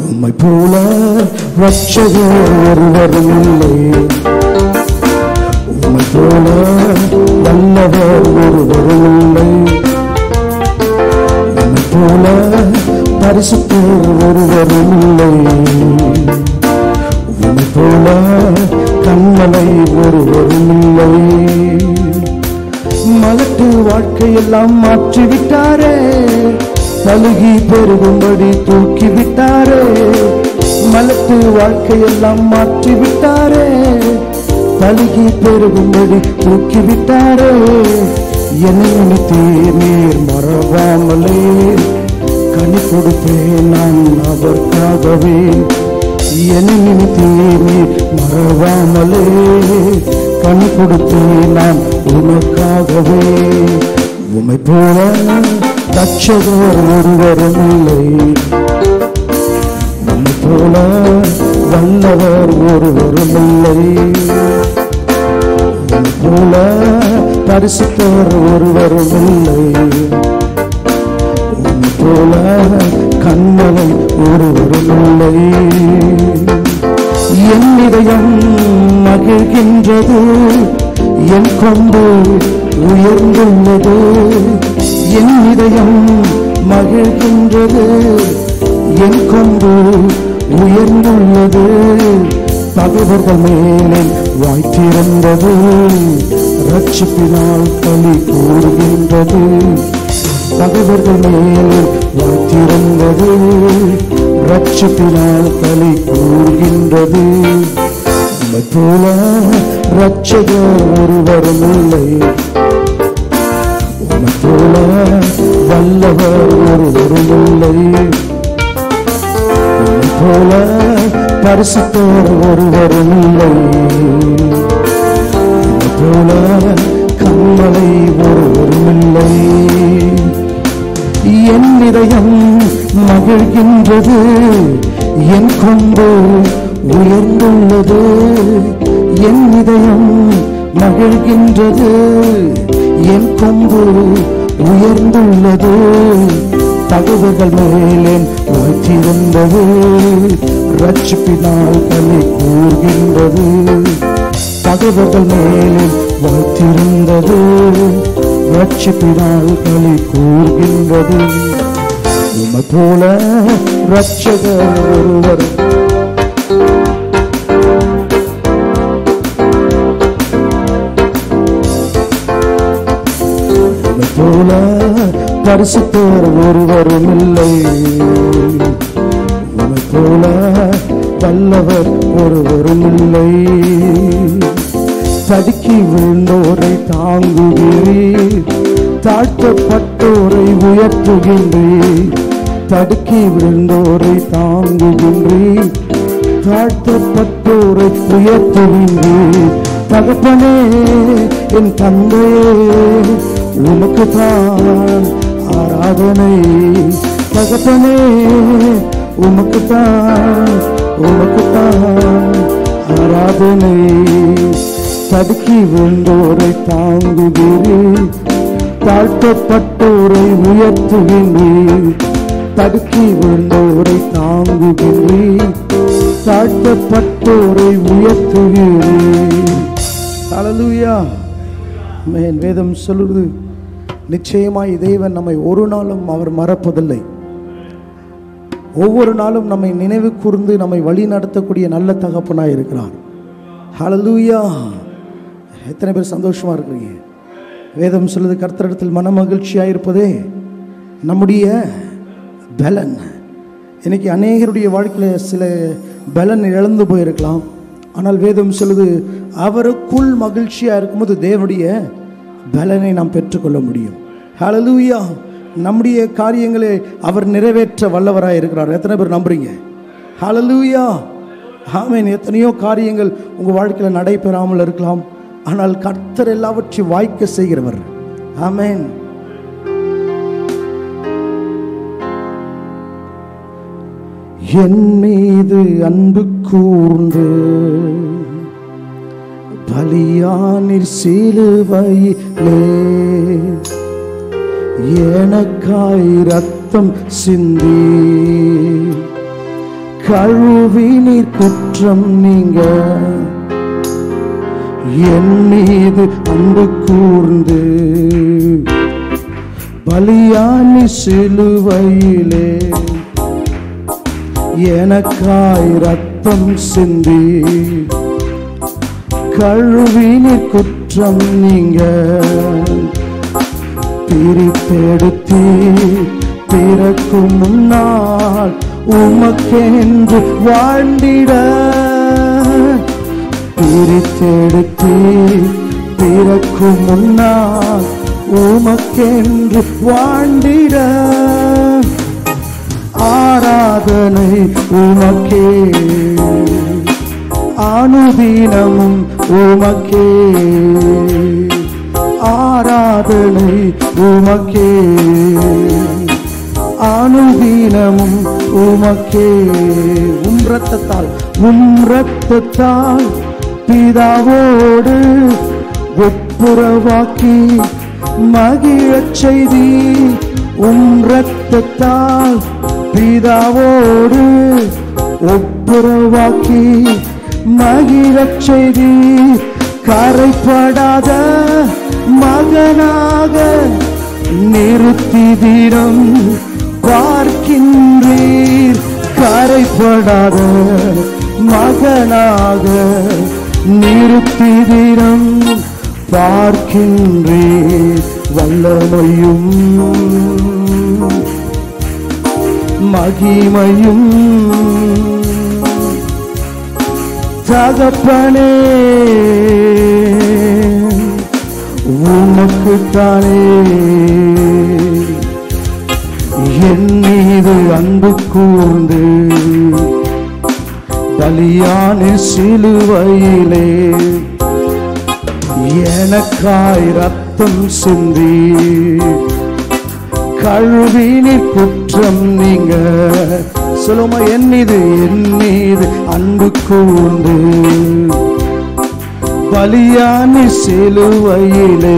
உம்மை போல ரட்சகர் ஒருவரும் இல்லை உம்மை போல வல்லவர் ஒருவரும் இல்லை உம்மை போல பரிசுத்தர் ஒருவரும் இல்லை உம்மை போல கண்மலை ஒருவரும் இல்லை மலட்டு வாழ்க்கையெல்லாம் மாற்றி விட்டாரே பழுகி பெருகும்படி தூக்கி விட்டாரே மலட்டு வாழ்க்கையெல்லாம் மாற்றி விட்டாரே பழுகி பெருகும்படி தூக்கி விட்டாரே என்னை நினைத்தீர் நீர் மறவாமலே கனி கொடுப்பேன் நான் அவர்க்காகவே என்னை நினைத்தீர் நீர் மறவாமலே கனி கொடுத்தேன் நான் உனக்காகவே உமை போல ரட்சகர் ஒருவரும் இல்லை உம்மை போல வல்லவர் ஒருவரும் இல்லை உம்மை போல பரிசுத்தவர் ஒருவரும் இல்லை உம்மை போல கண்மலை ஒருவரும் இல்லை என் இதயம் மகிழ்கின்றது என் கொண்டு உயர்ந்துள்ளது என் இதயம் மகிழ்கின்றது என் கொண்டு உயர்ந்துள்ளது பகைவர்கள் மேலே வாய் திறந்தது ரட்சிப்பினால் களி கூறுகின்றது பகைவர்கள் மேலே வாய் திறந்தது ரட்சிப்பினால் களி கூறுகின்றது உம்மை போல ரட்சகர் ஒருவரும் இல்லை உம்மை போல வல்லவர் ஒருவரும் இல்லை உம்மை போல பரிசுத்தவர் ஒருவரும் இல்லை உம்மை போல கண்மலை ஒருவரும் இல்லை என் இதயம் மகிழ்கின்றது என் கொண்டு உயர்ந்துள்ளது என் இதயம் மகிழ்கின்றது என் கொம்பு உயர்ந்துள்ளது தகவல்கள் மேலேன் வாய்த்திருந்தது ரட்சிப்பினால் களி கூறுகின்றது தகவல்கள் மேலேன் வாய்த்திருந்தது ரட்சிப்பினால் களி கூறுகின்றது உமை போல ரட்சகர் ஒருவர் உம்மை போல பரிசுத்தர் ஒருவரும் இல்லை உம்மை போல வல்லவர் ஒருவரும் இல்லை தடுக்கி விழுந்தோரை தாங்குகிறீர் தாழ்த்தப்பட்டோரை உயர்த்துகின்றீர் தடுக்கி விழுந்தோரை தாங்குகின்றீர் தாழ்த்தப்பட்டோரை உயர்த்துகின்றீர் தகப்பனே என் தந்தையே உனக்கு தான் ஆராதனை தகப்பனே உமக்கு தான் உமக்கு தான் ஆராதனை தடுக்கி விழுந்தோரை தாங்குகிறீர் தாழ்த்தப்பட்டோரை உயர்த்துகின்றீர் தடுக்கி விழுந்தோரை தாங்குகின்றீர் தாழ்த்தப்பட்டோரை உயர்த்துகிறீர் ஹalleluya மேன் வேதம் சொல்லுது நிச்சயமாய் தேவன் நம்மை ஒரு நாளும் அவர் மறப்பதில்லை ஒவ்வொரு நாளும் நம்மை நினைவு கூர்ந்து நம்மை வழி நடத்தக்கூடிய நல்ல தகப்பனாய் இருக்கிறார் ஹalleluya எத்தனை பேர் சந்தோஷமா இருக்கிறீங்க வேதம் சொல்லுது கர்த்தரிடத்தில் மன மகிழ்ச்சியாக இருப்பதே நம்முடைய பலன் இன்னைக்கு அநேகருடைய வாழ்க்கையில் சில பலன் இழந்து போயிருக்கலாம் ஆனால் வேதம் சொல்லுது அவருக்குள் மகிழ்ச்சியாக இருக்கும்போது தேவனுடைய பலனை நாம் பெற்றுக்கொள்ள முடியும் ஹalleluya நம்முடைய காரியங்களை அவர் நிறைவேற்ற வல்லவராக இருக்கிறார் எத்தனை பேர் நம்புறீங்க ஹalleluya ஆமென் எத்தனையோ காரியங்கள் உங்கள் வாழ்க்கையில் நடைபெறாமல் இருக்கலாம் ஆனால் கர்த்தர் எல்லாவற்றையும் வாய்க்க செய்கிறவர் ஆமென் என் மீது அன்பு கூர்ந்து பலியானில் சிலுவையிலே எனக்காய் ரத்தம் சிந்தி கழுவி நீர் குற்றம் நீங்க என் மீது அன்பு கூர்ந்து பலியானி சிலுவையிலே எனக்காய் ரத்தம் சிந்தி கழுவினி குற்றம் நீங்க பிரித்தெடுத்தி பிறக்கும் முன்னால் உமக்கென்று வாழ்ந்திட பிரித்தெடுத்தி பிறக்கும் முன்னால் உமக்கென்று வாழ்ந்திட ஆராதனை உமக்கே அனுதினமும் உமக்கே ஆராதனை உமக்கே அனுதினமும் உமக்கே உம் ரத்தத்தால் உம் ரத்தத்தால் பிதாவோடு ஒப்புரவாக்கி மகிழச் செய்தி உம் ரத்தத்தால் பிதாவோடு ஒப்புரவாக்கி மகிழச் செய்தி கரைப்படாத மகனாக நிறுத்தி தினம் பார்க்கின்றீர் கரைப்படாத மகனாக நிறுத்தி தினம் பார்க்கின்றீர் வல்லமையும் மகிமையும் தகப்பனே உமக்குத்தானே என் மீது அன்பு கூர்ந்து பலியான சிலுவையிலே எனக்காய் ரத்தம் சிந்தி கழுவினி குற்றம் நீங்க சொல்லுமா என் மீது என் மீது அன்பு கூர்ந்து பலியானி சிலுவையிலே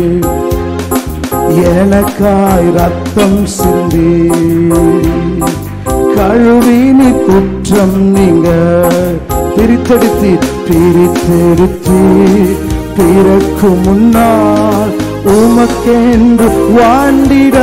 எனக்காய் ரத்தம் சிந்தி கழுவினி குற்றம் நீங்க பிரித்தெடுத்தி பிரித்தெடுத்தி பிறக்கும் முன்னால் உமக்கென்று வாழ்ந்திட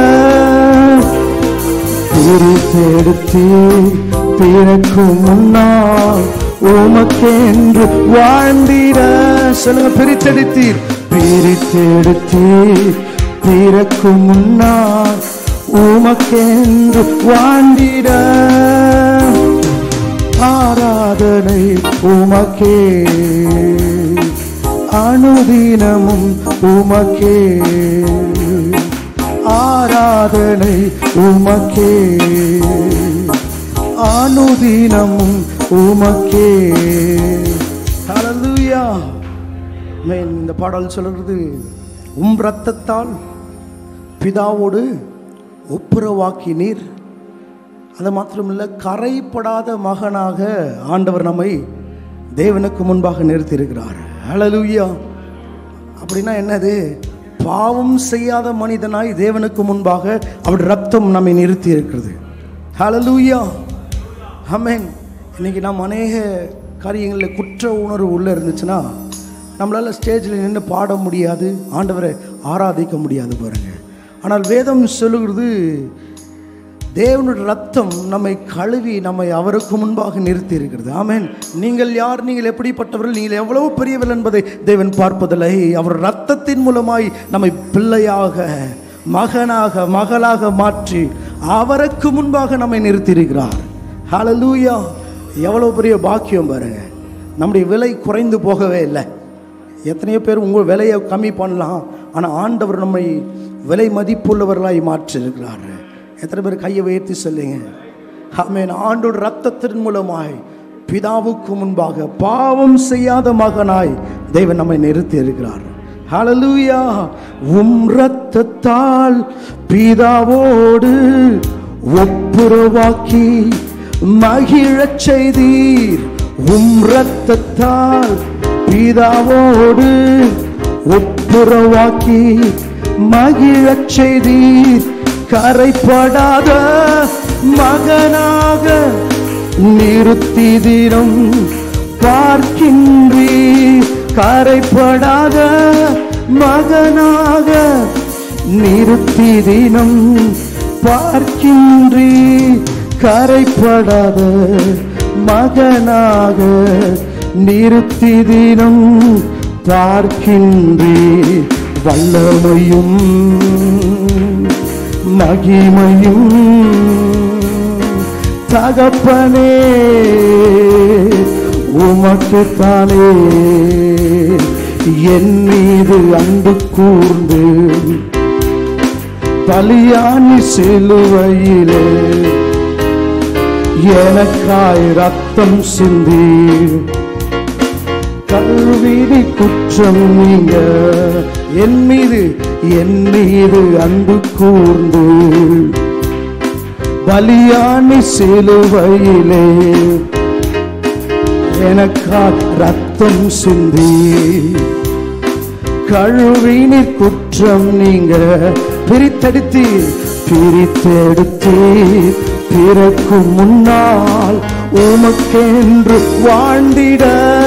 பிரித்தெடுத்தி பிறக்கும் முன்னால் உமக்கென்று வாழ்ந்திட சொல்லுங்க பிரித்தெடுத்தீர் பிரித்தெடுத்தீர் பிறக்கும் முன்னால் உமக்கென்று வாழ்ந்திட ஆராதனை உமக்கே அனுதினமும் உமக்கே ஆராதனை உமக்கே அனுதினமும் உமக்கே ஹalleluya மேன் இந்த பாடல் சொல்றது உம் ரத்தத்தால் பிதாவோடு ஒப்புரவாக்கினீர் அது மாத்திரமில்ல கரைப்படாத மகனாக ஆண்டவர் நம்மை தேவனுக்கு முன்பாக நிறுத்தியிருக்கிறார் ஹalleluya அப்படின்னா என்னது பாவம் செய்யாத மனிதனாய் தேவனுக்கு முன்பாக அவருடைய ரத்தம் நம்மை நிறுத்தி இருக்கிறது ஹalleluya ஆமென் இன்னைக்கு நாம் அநேக காரியங்களில் குற்ற உணர்வு உள்ளே இருந்துச்சுன்னா நம்மளால் ஸ்டேஜில் நின்று பாட முடியாது ஆண்டவரை ஆராதிக்க முடியாது பாருங்க ஆனால் வேதம் சொல்லுகிறது தேவனுடைய ரத்தம் நம்மை கழுவி நம்மை அவருக்கு முன்பாக நிறுத்தி இருக்கிறது ஆமென் நீங்கள் யார் நீங்கள் எப்படிப்பட்டவர்கள் நீங்கள் எவ்வளவு பெரியவர்கள் என்பதை தேவன் பார்ப்பதில்லை அவர் ரத்தத்தின் மூலமாய் நம்மை பிள்ளையாக மகனாக மகளாக மாற்றி அவருக்கு முன்பாக நம்மை நிறுத்தியிருக்கிறார் ஹalleluya எவ்வளவு பெரிய பாக்கியம் பாருங்க நம்முடைய விலை குறைந்து போகவே இல்லை எத்தனையோ பேர் உங்கள் விலையை கம்மி பண்ணலாம் ஆனால் ஆண்டவர் நம்மை விலை மதிப்புள்ளவர்களாய் மாற்றிருக்கிறார் எத்தனை பேர் கையை உயர்த்தி சொல்லுங்க ஆமென் ஆண்டோட ரத்தத்தின் மூலமாய் பிதாவுக்கு முன்பாக பாவம் செய்யாத மகனாய் தேவன் நம்மை நிறுத்தி இருக்கிறார் ஹalleluya உம் ரத்தத்தால் பிதாவோடு ஒப்புரவாக்கி மகிழச் செய்தீர் உம் ரத்தத்தால் பிதாவோடு ஒப்புரவாக்கி மகிழச் செய்தீர் கரைப்படாத மகனாக நிறுத்தி தினம் பார்க்கின்றி கரைப்படாத மகனாக நிறுத்தி தினம் பார்க்கின்றி கரைப்படாத மகனாக நிறுத்தி தினம் பார்க்கின்றே வல்லமையும் மகிமையும் தகப்பனே உமக்குத்தானே என் மீது அன்பு கூர்ந்து பலியானி சிலுவையிலே எனக்காய் ரத்தம் சிந்தி கல்விரி குற்றம் நீங்க என் மீது என் மீது அன்பு கூர்ந்து பலியானி சிலுவையிலே எனக்கா ரத்தம் சிந்தி கழுவினி குற்றம் நீங்க பிரித்தெடுத்தி பிரித்தெடுத்தி பிறக்கும் முன்னால் உமக்கென்று வாழ்ந்திட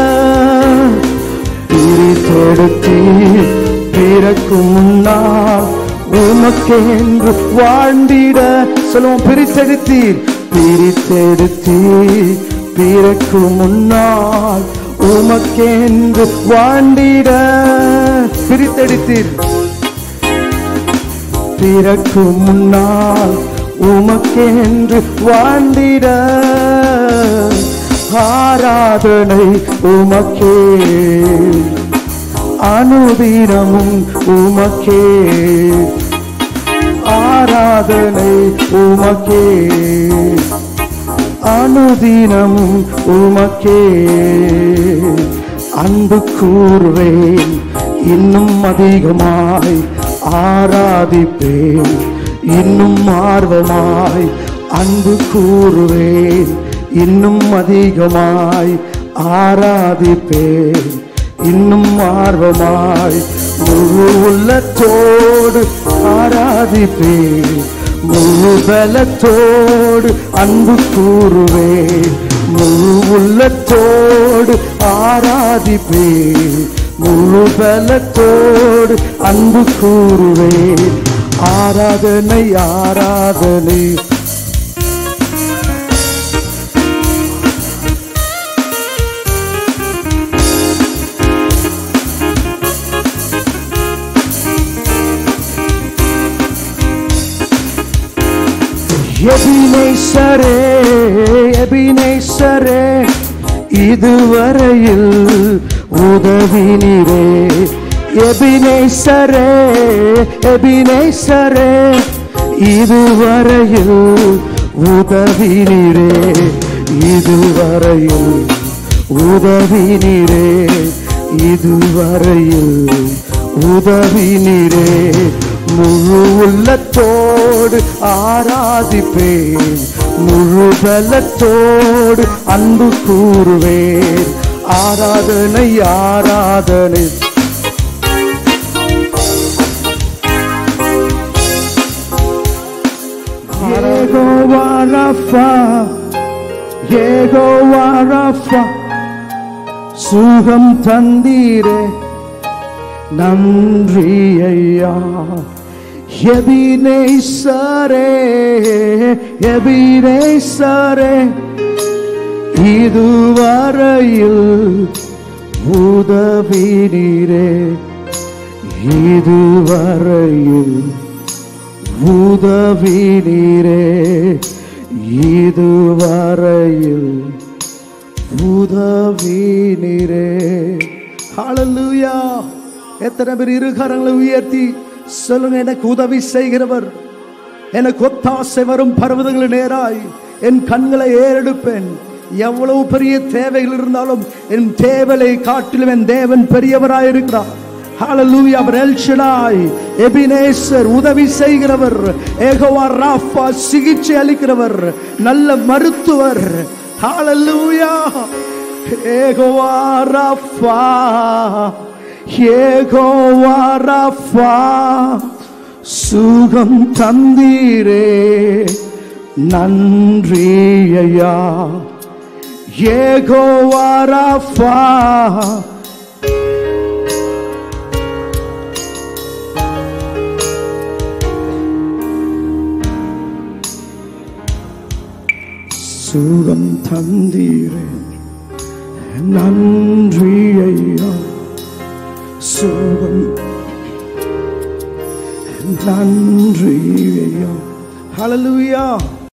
பிரித்தெடுத்தி பிறக்கும் முன்னால் உமக்கென்று வாழ்ந்திட சொல்லுவோம் பிரித்தெடுத்தீர் பிரித்தெடுத்தீர் பிறக்கும் முன்னால் உமக்கென்று வாழ்ந்திட பிரித்தெடுத்தீர் பிறக்கும் முன்னால் உமக்கென்று வாழ்ந்திட ஆராதனை உமக்கே அனுதினமும் உமக்கே ஆராதனை உமக்கே அனுதினமும் உமக்கே அன்பு கூறுவேன் இன்னும் அதிகமாய் ஆராதிப்பேன் இன்னும் ஆர்வமாய் அன்பு கூறுவேன் இன்னும் அதிகமாய் ஆராதிப்பேன் இன்னும் ஆர்வமாய் முழு உள்ளத்தோடு ஆராதிப்பேன் முழு பலத்தோடு அன்பு கூறுவேன் முழு உள்ளத்தோடு ஆராதிப்பேன் முழு பலத்தோடு அன்பு கூறுவேன் ஆராதனை ஆராதனை எபினேசரே எபினேசரே இதுவரையில் உதவினீரே எபினேசரே எபினேசரே இதுவரையில் உதவினீரே இதுவரையில் உதவினீரே இதுவரையில் உதவினீரே முழு உள்ளத்தோடு ஆராதிப்பேன் முழு பலத்தோடு அன்பு கூறுவேன் ஆராதனை ஆராதனை ஏகோவா ரஃபா ஏகோவா ரஃபா சுகம் தந்தீரே நன்றி ஐயா எபினேசரே எபினேசரே இதுவரையில் உதவினீரே இதுவரையில் உதவினீரே இதுவரையில் உதவினீரே ஹalleluya எத்தனை பேர் இரு கரங்களை உயர்த்தி சொல்லுங்க எனக்கு உதவி செய்கிறவர் எனக்கு ஒத்தாசை வரும் பர்வதங்கள் நேராய் என் கண்களை ஏறெடுப்பேன் எவ்வளவு பெரிய தேவைகள் இருந்தாலும் என் தேவலை காட்டிலும் என் தேவன் பெரியவராய் இருக்கிறார் ஹalleluya அவர் எல்ஷடாய் எபினேசர் உதவி செய்கிறவர் ஏகோவா ராஃபா சிகிச்சை அளிக்கிறவர் நல்ல மருத்துவர் ஹalleluya ஏகோவா ராஃபா ஏகோவா ராஃபா சுகம் தந்தீரே நன்றி ஐயா Yehova Rapha. சுகம் தந்தீரே நன்றி ஐயா சுகம் நன்றி ஐயா ஹalleluya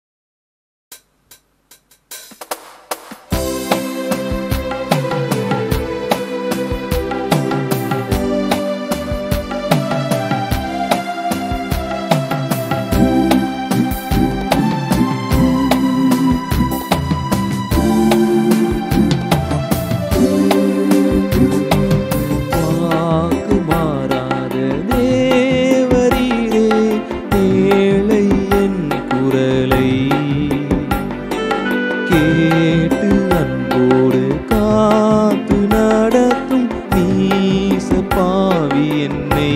வாக்கு மாறாத தேவரீரே ஏழை என் குரலை கேட்டு அன்போடு காத்து நடத்தும் நீச பாவி என்னை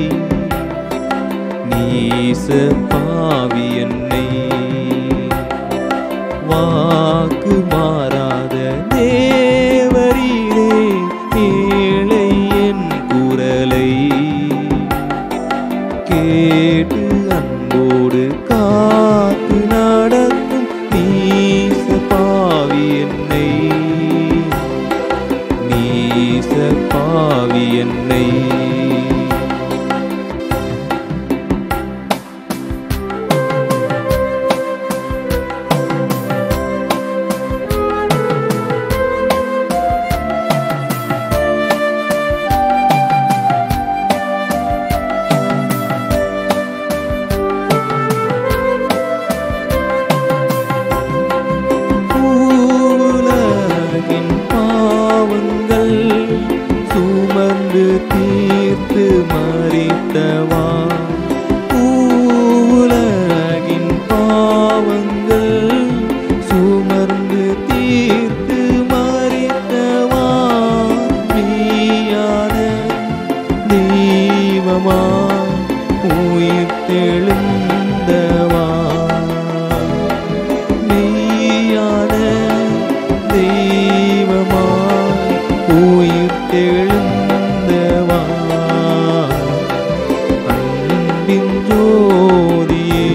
நீச பாவி என்னை வாக்கு மாறாத தேவரீரே ஏழை என் குரலை கேட்டு அன்போடு காத்து நடத்தும் நீச பாவி என்னை நீச பாவி என்னை உலகின் பாவங்கள் சுமந்து தீர்த்து மறித்தவா உலகின் பாவங்கள் சுமந்து தீர்த்து மறித்தவா நீயான தெய்வமா உயிர் தெழுந்தவா நீயான தெய்வமாய் உயிர் தெழுந்தவா அன்பின் ஜோதியே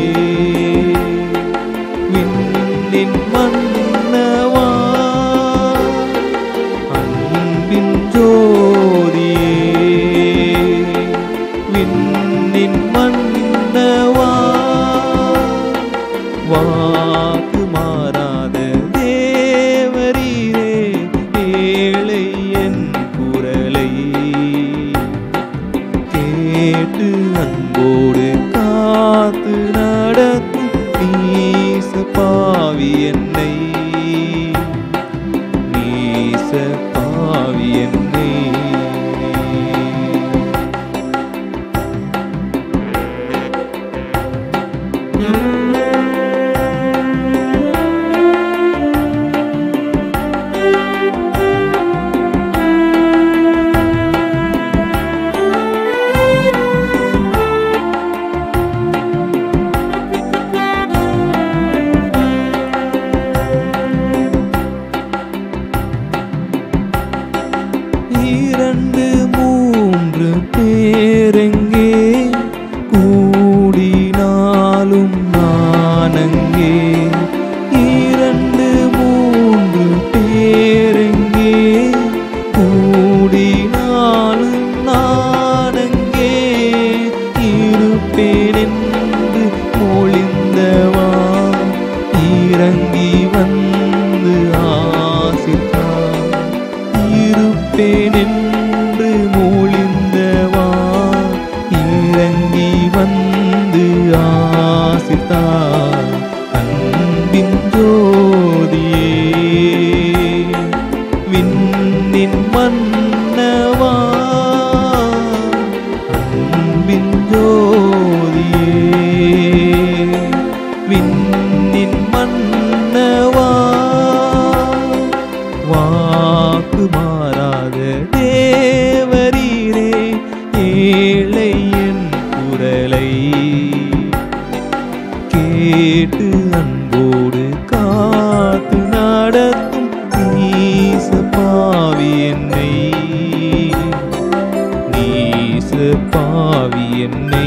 விண்ணின் மன்னவா அன்பின் ஜோதியே விண்ணின் மன்னவா வாக்கு மாறாத தேவரீரே ஏழை என் குரலை கேட்டு அன்போடு காத்து நடத்தும் நீச பாவி என்னை நீச பாவி என்னை பாவி என்னை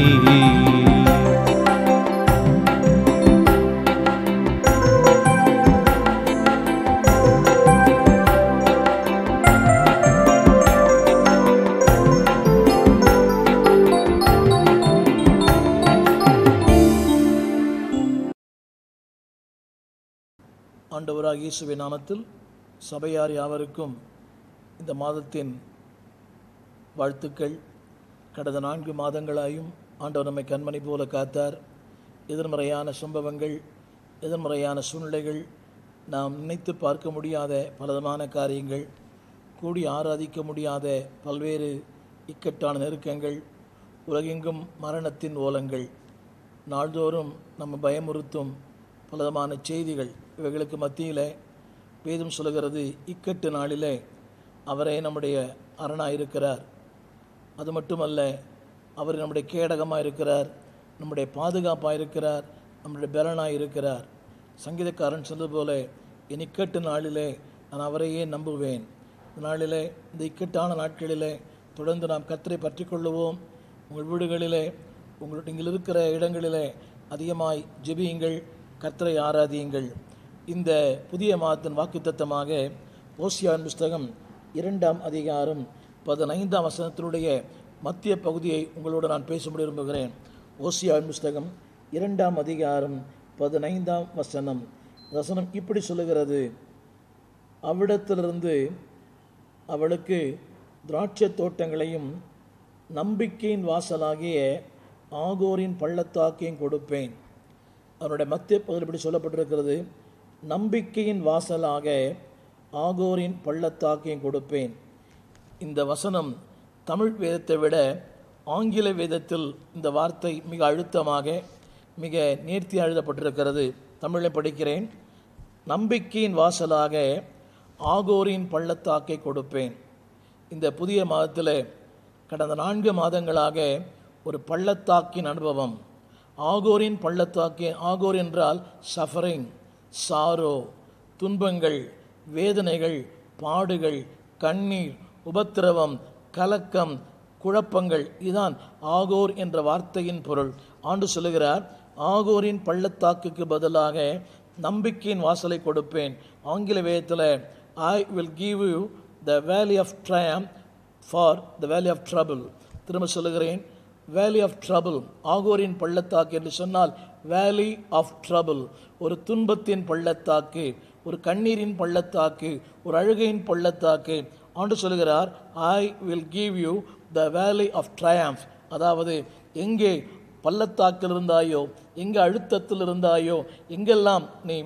ஆண்டவராக இயேசுவின் நாமத்தில் சபையார் யாவருக்கும் இந்த மாதத்தின் வாழ்த்துக்கள் கடந்த நான்கு மாதங்களாயும் ஆண்டவர் நம்மை கண்மணி போல காத்தார் எதிர்மறையான சம்பவங்கள் எதிர்மறையான சூழ்நிலைகள் நாம் நினைத்து பார்க்க முடியாத பலவிதமான காரியங்கள் கூடி ஆராதிக்க முடியாத பல்வேறு இக்கட்டான நெருக்கங்கள் உலகெங்கும் மரணத்தின் ஓலங்கள் நாள்தோறும் நம்ம பயமுறுத்தும் பலவிதமான செய்திகள் இவைகளுக்கு மத்தியில் வேதம் சொல்லுகிறது இக்கட்டு நாளிலே அவரே நம்முடைய அரணாக இருக்கிறார் அது மட்டுமல்ல அவர் நம்முடைய கேடகமாக இருக்கிறார் நம்முடைய பாதுகாப்பாக இருக்கிறார் நம்முடைய பலனாக இருக்கிறார் சங்கீதக்காரன் சொல்வது போல என் இக்கட்டு நாளிலே நான் அவரையே நம்புவேன் இந்த நாளிலே இந்த இக்கட்டான நாட்களிலே தொடர்ந்து நாம் கத்தரை பற்றி கொள்ளுவோம் உங்கள் வீடுகளிலே உங்கள் நீங்கள் இருக்கிற இடங்களிலே அதிகமாய் ஜெபியுங்கள் கர்த்தரை ஆராதியுங்கள் இந்த புதிய மாதத்தின் வாக்குத்தத்தமாக ஓசியான் புஸ்தகம் இரண்டாம் அதிகாரம் பதினைந்தாம் வசனத்தினுடைய மத்திய பகுதியை உங்களோடு நான் பேச விரும்புகிறேன் ஓசியான் புஸ்தகம் இரண்டாம் அதிகாரம் பதினைந்தாம் வசனம் வசனம் இப்படி சொல்லுகிறது அவ்விடத்திலிருந்து அவளுக்கு திராட்சை தோட்டங்களையும் நம்பிக்கையின் வாசலாகிய ஆகோரின் பள்ளத்தாக்கையும் கொடுப்பேன் அவருடைய மத்திய பகுதியில் இப்படி சொல்லப்பட்டிருக்கிறது நம்பிக்கையின் வாசலாக ஆகோரின் பள்ளத்தாக்கையும் கொடுப்பேன் இந்த வசனம் தமிழ் வேதத்தை விட ஆங்கில வேதத்தில் இந்த வார்த்தை மிக அழுத்தமாக மிக நேர்த்தியாக எழுதப்பட்டிருக்கிறது தமிழில் படிக்கிறேன் நம்பிக்கையின் வாசலாக ஆகோரின் பள்ளத்தாக்கை கொடுப்பேன் இந்த புதிய மாதத்தில் கடந்த நான்கு மாதங்களாக ஒரு பள்ளத்தாக்கின் அனுபவம் ஆகோரின் பள்ளத்தாக்கி ஆகோர் என்றால் சஃபரிங் சாரோ துன்பங்கள் வேதனைகள் பாடுகள் கண்ணீர் உபத்திரவம் கலக்கம் குழப்பங்கள் இதுதான் ஆகோர் என்ற வார்த்தையின் பொருள் ஆண்டு சொல்லுகிறார் ஆகோரின் பள்ளத்தாக்குக்கு பதிலாக நம்பிக்கையின் வாசலை கொடுப்பேன் ஆங்கில வேதத்தில் I will give you the valley of Triumph for the valley of trouble திரும்ப சொல்லுகிறேன் வேலி ஆஃப் ட்ரபிள் ஆகோரின் பள்ளத்தாக்கு என்று சொன்னால் வேலி ஆஃப் ட்ரபிள் ஒரு துன்பத்தின் பள்ளத்தாக்கு ஒரு கண்ணீரின் பள்ளத்தாக்கு ஒரு அழுகையின் பள்ளத்தாக்கு ஆண்டு சொல்கிறார் I will give you the valley of triumph அதாவது எங்கே பள்ளத்தாக்கில் இருந்தாயோ எங்கே அழுத்தத்தில் இருந்தாயோ எங்கெல்லாம் நீ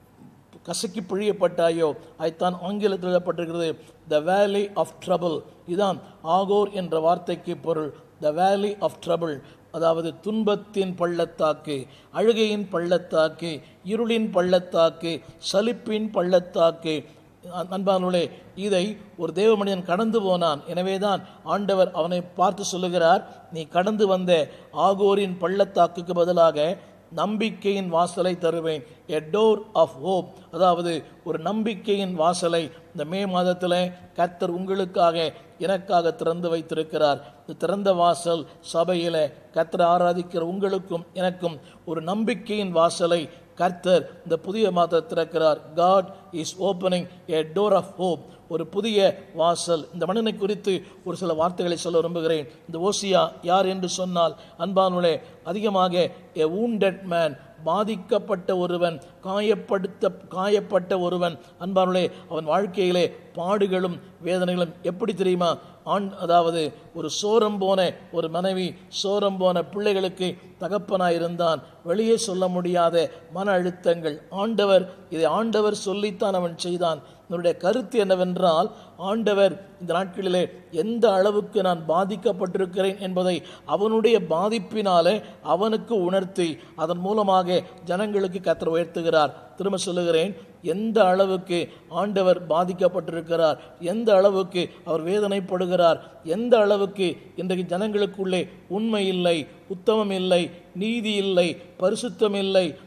கசக்கி பிழியப்பட்டாயோ அதைத்தான் ஆங்கிலத்தில் எழுதப்பட்டிருக்கிறது த வேலி ஆஃப் ட்ரபிள் இதான் ஆகோர் என்ற வார்த்தைக்கு பொருள் த வேலி ஆஃப் ட்ரபிள் அதாவது துன்பத்தின் பள்ளத்தாக்கு அழுகையின் பள்ளத்தாக்கு இருளின் பள்ளத்தாக்கு சலிப்பின் பள்ளத்தாக்கு அன்பானவர்களே இதை ஒரு தேவ மனிதன் கடந்து போனான் எனவேதான் ஆண்டவர் அவனை பார்த்து சொல்லுகிறார் நீ கடந்து வந்த ஆகோரின் பள்ளத்தாக்குக்கு பதிலாக நம்பிக்கையின் வாசலை தருவேன் எ டோர் ஆஃப் ஹோப் அதாவது ஒரு நம்பிக்கையின் வாசலை இந்த மே மாதத்தில் கர்த்தர் உங்களுக்காக எனக்காக திறந்து வைத்திருக்கிறார் இந்த திறந்த வாசல் சபையில் கர்த்தர் ஆராதிக்கிற உங்களுக்கும் எனக்கும் ஒரு நம்பிக்கையின் வாசலை கர்த்தர் இந்த புதிய மாதத்தை திறக்கிறார் God is opening a door of hope ஒரு புதிய வாசல் இந்த மனிதனை குறித்து ஒரு சில வார்த்தைகளை சொல்ல விரும்புகிறேன் இந்த ஓசியா யார் என்று சொன்னால் அன்பானுளே அதிகமாக எ wounded மேன் பாதிக்கப்பட்ட ஒருவன் காயப்படுத்த காயப்பட்ட ஒருவன் அன்பானுளே அவன் வாழ்க்கையிலே பாடுகளும் வேதனைகளும் எப்படி தெரியுமா ஆண் அதாவது ஒரு சோரம் போன ஒரு மனைவி சோரம் போன பிள்ளைகளுக்கு தகப்பனாய் இருந்தான் வெளியே சொல்ல முடியாத மன அழுத்தங்கள் ஆண்டவர் இதை ஆண்டவர் சொல்லித்தான் அவன் செய்தான் என்னுடைய கருத்து என்னவென்றால் ஆண்டவர் இந்த நாட்களிலே எந்த அளவுக்கு நான் பாதிக்கப்பட்டிருக்கிறேன் என்பதை அவனுடைய பாதிப்பினாலே அவனுக்கு உணர்த்தி அதன் மூலமாக ஜனங்களுக்கு கத்தர் உயர்த்துகிறார் திரும்ப சொல்லுகிறேன் எந்த அளவுக்கு ஆண்டவர் பாதிக்கப்பட்டிருக்கிறார் எந்த அளவுக்கு அவர் வேதனைப்படுகிறார் எந்த அளவுக்கு இன்றைக்கு ஜனங்களுக்குள்ளே உண்மை இல்லை உத்தமம் இல்லை நீதி இல்லை பரிசுத்தம் இல்லை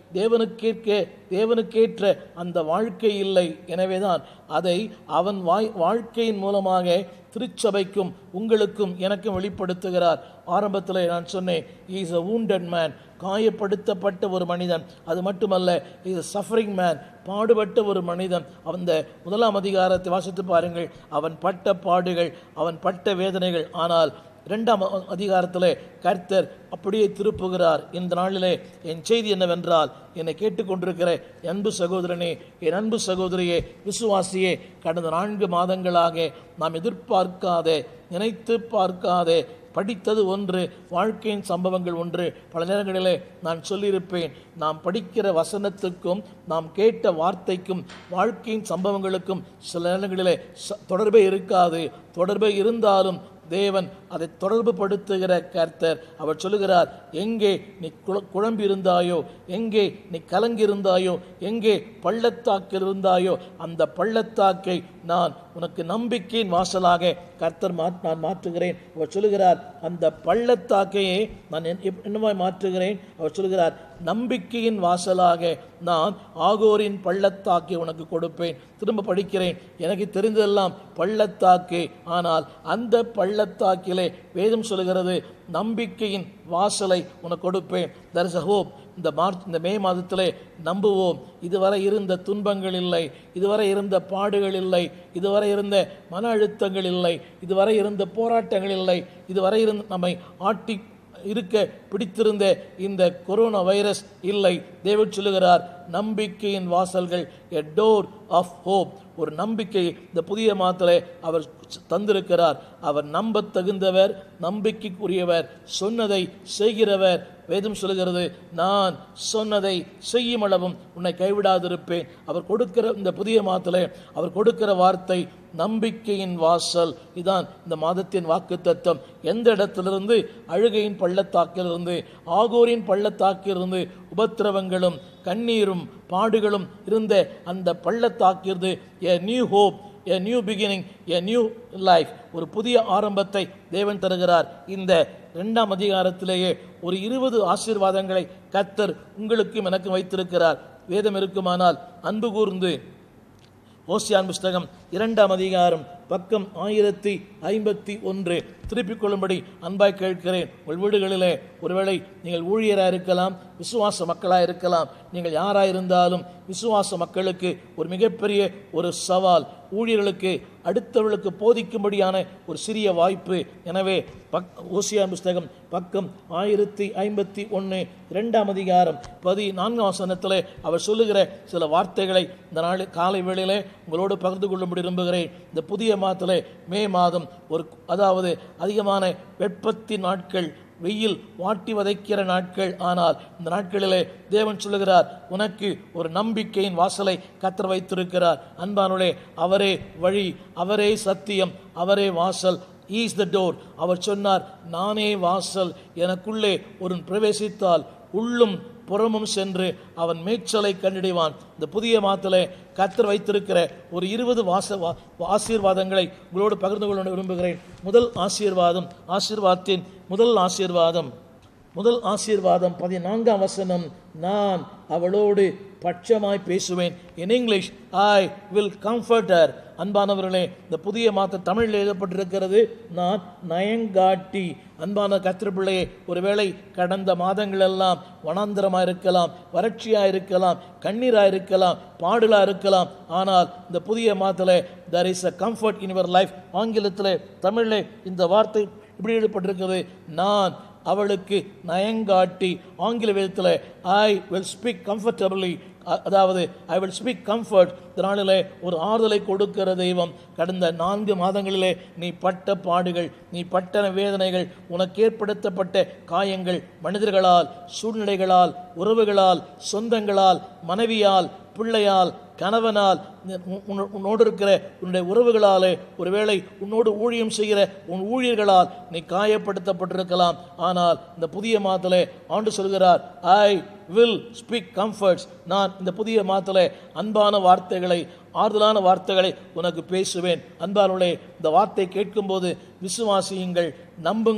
தேவனுக்கேற்க தேவனுக்கேற்ற அந்த வாழ்க்கை இல்லை எனவேதான் அதை அவன் வாய் வாழ்க்கையின் மூலமாக திருச்சபைக்கும் உங்களுக்கும் எனக்கும் வெளிப்படுத்துகிறார் ஆரம்பத்தில் நான் சொன்னேன் இஸ் a wounded மேன் காயப்படுத்தப்பட்ட ஒரு மனிதன் அது மட்டுமல்ல இஸ் a சஃபரிங் மேன் பாடுபட்ட ஒரு மனிதன் அந்த முதலாம் அதிகாரத்தை வாசித்து பாருங்கள் அவன் பட்ட பாடுகள் அவன் பட்ட வேதனைகள் ஆனால் இரண்டாம் அ- அதிகாரத்திலே கர்த்தர் அப்படியே திருப்புகிறார் இந்த நாளிலே என் செய்தி என்னவென்றால் என்னை கேட்டுக்கொண்டிருக்கிற என் அன்பு சகோதரனே என் அன்பு சகோதரியே விசுவாசியே கடந்த நான்கு மாதங்களாக நாம் எதிர்பார்க்காத நினைத்து பார்க்காத படித்தது ஒன்று வாழ்க்கையின் சம்பவங்கள் ஒன்று பல நேரங்களிலே நான் சொல்லியிருப்பேன் நாம் படிக்கிற வசனத்துக்கும் நாம் கேட்ட வார்த்தைக்கும் வாழ்க்கையின் சம்பவங்களுக்கும் சில நேரங்களிலே ச- தொடர்பே இருக்காது தொடர்பே இருந்தாலும் தேவன் அதை தொடர்பு படுத்துகிற கர்த்தர் அவர் சொல்லுகிறார் எங்கே நீ குழ- குழம்பி இருந்தாயோ எங்கே நீ கலங்கி இருந்தாயோ எங்கே பள்ளத்தாக்கில் இருந்தாயோ அந்த பள்ளத்தாக்கை நான் உனக்கு நம்பிக்கையின் வாசலாக கர்த்தர் மா நான் மாற்றுகிறேன் அவர் சொல்லுகிறார் அந்த பள்ளத்தாக்கையே நான் என்- எப்- என்னவாய் மாற்றுகிறேன் அவர் சொல்லுகிறார் நம்பிக்கையின் வாசலாக நான் ஆகோரின் பள்ளத்தாக்கை உனக்கு கொடுப்பேன் திரும்ப படிக்கிறேன் எனக்கு தெரிந்ததெல்லாம் பள்ளத்தாக்கு ஆனால் அந்த பள்ளத்தாக்கிலே வேதம் சொல்லுகிறது நம்பிக்கையின் வாசலை உனக்கு கொடுப்பேன் தர் இஸ் ஹோப் இந்த மார்ச் இந்த மே மாதத்திலே நம்புவோம் இதுவரை இருந்த துன்பங்கள் இல்லை இதுவரை இருந்த பாடுகள் இல்லை இதுவரை இருந்த மன அழுத்தங்கள் இல்லை இதுவரை இருந்த போராட்டங்கள் இல்லை இதுவரை இருந்த நம்மை ஆட்டி இருக்க பிடித்திருந்த இந்த கொரோனா வைரஸ் இல்லை தேவன் சொல்லுகிறார் நம்பிக்கையின் வாசல்கள் எ டோர் ஆஃப் ஹோப் ஒரு நம்பிக்கை இந்த புதிய மாதத்திலே அவர் தந்திருக்கிறார் அவர் நம்பத் தகுந்தவர் நம்பிக்கைக்குரியவர் சொன்னதை செய்கிறவர் வேதம் சொல்லுகிறது நான் சொன்னதை செய்யும் அளவும் உன்னை கைவிடாதிருப்பேன் அவர் கொடுக்கிற இந்த புதிய மாதத்திலே அவர் கொடுக்கிற வார்த்தை நம்பிக்கையின் வாசல் இதான் இந்த மாதத்தின் வாக்கு தத்துவம் எந்த இடத்திலிருந்து அழுகையின் பள்ளத்தாக்கிலிருந்து ஆகோரின் பள்ளத்தாக்கிலிருந்து உபத்திரவங்களும் கண்ணீரும் பாடுகளும் இருந்த அந்த பள்ளத்தாக்கிலிருந்து a new hope a new beginning a new life ஒரு புதிய ஆரம்பத்தை தேவன் தருகிறார் இந்த இரண்டாம் அதிகாரத்திலேயே ஒரு இருபது ஆசீர்வாதங்களை கத்தர் உங்களுக்கும் எனக்கும் வைத்திருக்கிறார் வேதம் இருக்குமானால் அன்பு கூர்ந்து ஓசியான் புஸ்தகம் இரண்டாம் அதிகாரம் பக்கம் ஆயிரத்தி ஐம்பத்தி ஒன்று திருப்பிக் கொள்ளும்படி அன்பாய் கேட்கிறேன் உங்கள் வீடுகளிலே ஒருவேளை நீங்கள் ஊழியராக இருக்கலாம் விசுவாச மக்களாக இருக்கலாம் நீங்கள் யாராக இருந்தாலும் விசுவாச மக்களுக்கு ஒரு மிகப்பெரிய ஒரு சவால் ஊழியர்களுக்கு அடுத்தவர்களுக்கு போதிக்கும்படியான ஒரு சிறிய வாய்ப்பு எனவே பக் ஓசியான் புஸ்தகம் பக்கம் ஆயிரத்தி ஐம்பத்தி ஒன்று இரண்டாம் அதிகாரம் பதி நான்காம் வசனத்திலே அவர் சொல்லுகிற சில வார்த்தைகளை இந்த நாள் காலை வேளையிலே உங்களோடு பகிர்ந்து கொள்ளும்படி விரும்புகிறேன் இந்த புதிய மாதத்திலே மே மாதம் ஒரு அதாவது அதிகமான வெப்பத்தின் நாட்கள் வெயில் வாட்டி வதைக்கிற நாட்கள் ஆனால் இந்த நாட்களிலே தேவன் சொல்லுகிறார் உனக்கு ஒரு நம்பிக்கையின் வாசலை கத்தர் வைத்திருக்கிறார் அன்பானுடைய அவரே வழி அவரே சத்தியம் அவரே வாசல் ஈஸ் த டோர் அவர் சொன்னார் நானே வாசல் எனக்குள்ளே ஒரு பிரவேசித்தால் உள்ளும் புறமும் சென்று அவன் மேய்ச்சலை கண்டிடுவான் இந்த புதிய மாத்திலே கத்தர் வைத்திருக்கிற ஒரு இருபது வாச வா- ஆசீர்வாதங்களை உங்களோடு பகிர்ந்து கொள்ள விரும்புகிறேன் முதல் ஆசீர்வாதம் ஆசீர்வாதத்தின் முதல் ஆசீர்வாதம் முதல் ஆசீர்வாதம் பதினான்காம் வசனம் நான் அவளோடு பட்சமாய் பேசுவேன் in English I will comforter அன்பானவர்களே இந்த புதிய மாத்த தமிழில் எழுதப்பட்டிருக்கிறது நான் நயங்காட்டி அன்பான கத்திரப்பிள்ளையே ஒருவேளை கடந்த மாதங்களெல்லாம் வனாந்திரமாக இருக்கலாம் வறட்சியாக இருக்கலாம் கண்ணீராக இருக்கலாம் பாடுலாக இருக்கலாம் ஆனால் இந்த புதிய மாதத்தில் there is a comfort in your life ஆங்கிலத்தில் தமிழில் இந்த வார்த்தை இப்படி எழுதப்பட்டிருக்கிறது நான் அவளுக்கு நயங்காட்டி ஆங்கில வேதத்தில் ஐ வில் ஸ்பீக் கம்ஃபர்டபிளி அதாவது ஐ வில் ஸ்பீக் கம்ஃபர்ட் இதனாலே ஒரு ஆறுதலை கொடுக்கிற தெய்வம் கடந்த நான்கு மாதங்களிலே நீ பட்ட பாடுகள் நீ பட்ட வேதனைகள் உனக்கு ஏற்படுத்தப்பட்ட காயங்கள் மனிதர்களால் சூழ்நிலைகளால் உறவுகளால் சொந்தங்களால் மனைவியால் பிள்ளையால் கணவனால் உன்- உன்- உன்னோடு இருக்கிற உன்னுடைய உறவுகளாலே ஒருவேளை உன்னோடு ஊழியம் செய்கிற உன் ஊழியர்களால் நீ காயப்படுத்தப்பட்டிருக்கலாம் ஆனால் இந்த புதிய மாதத்திலே ஆண்டு சொல்கிறார் ஐ வில் ஸ்பீக் கம்ஃபர்ட்ஸ் நான் இந்த புதிய மாதத்திலே அன்பான வார்த்தைகளை ஆறுதலான வார்த்தைகளை உனக்கு பேசுவேன் அன்பானுடைய இந்த வார்த்தை கேட்கும்போது விசுவாசியுங்கள் நம்புங்கள்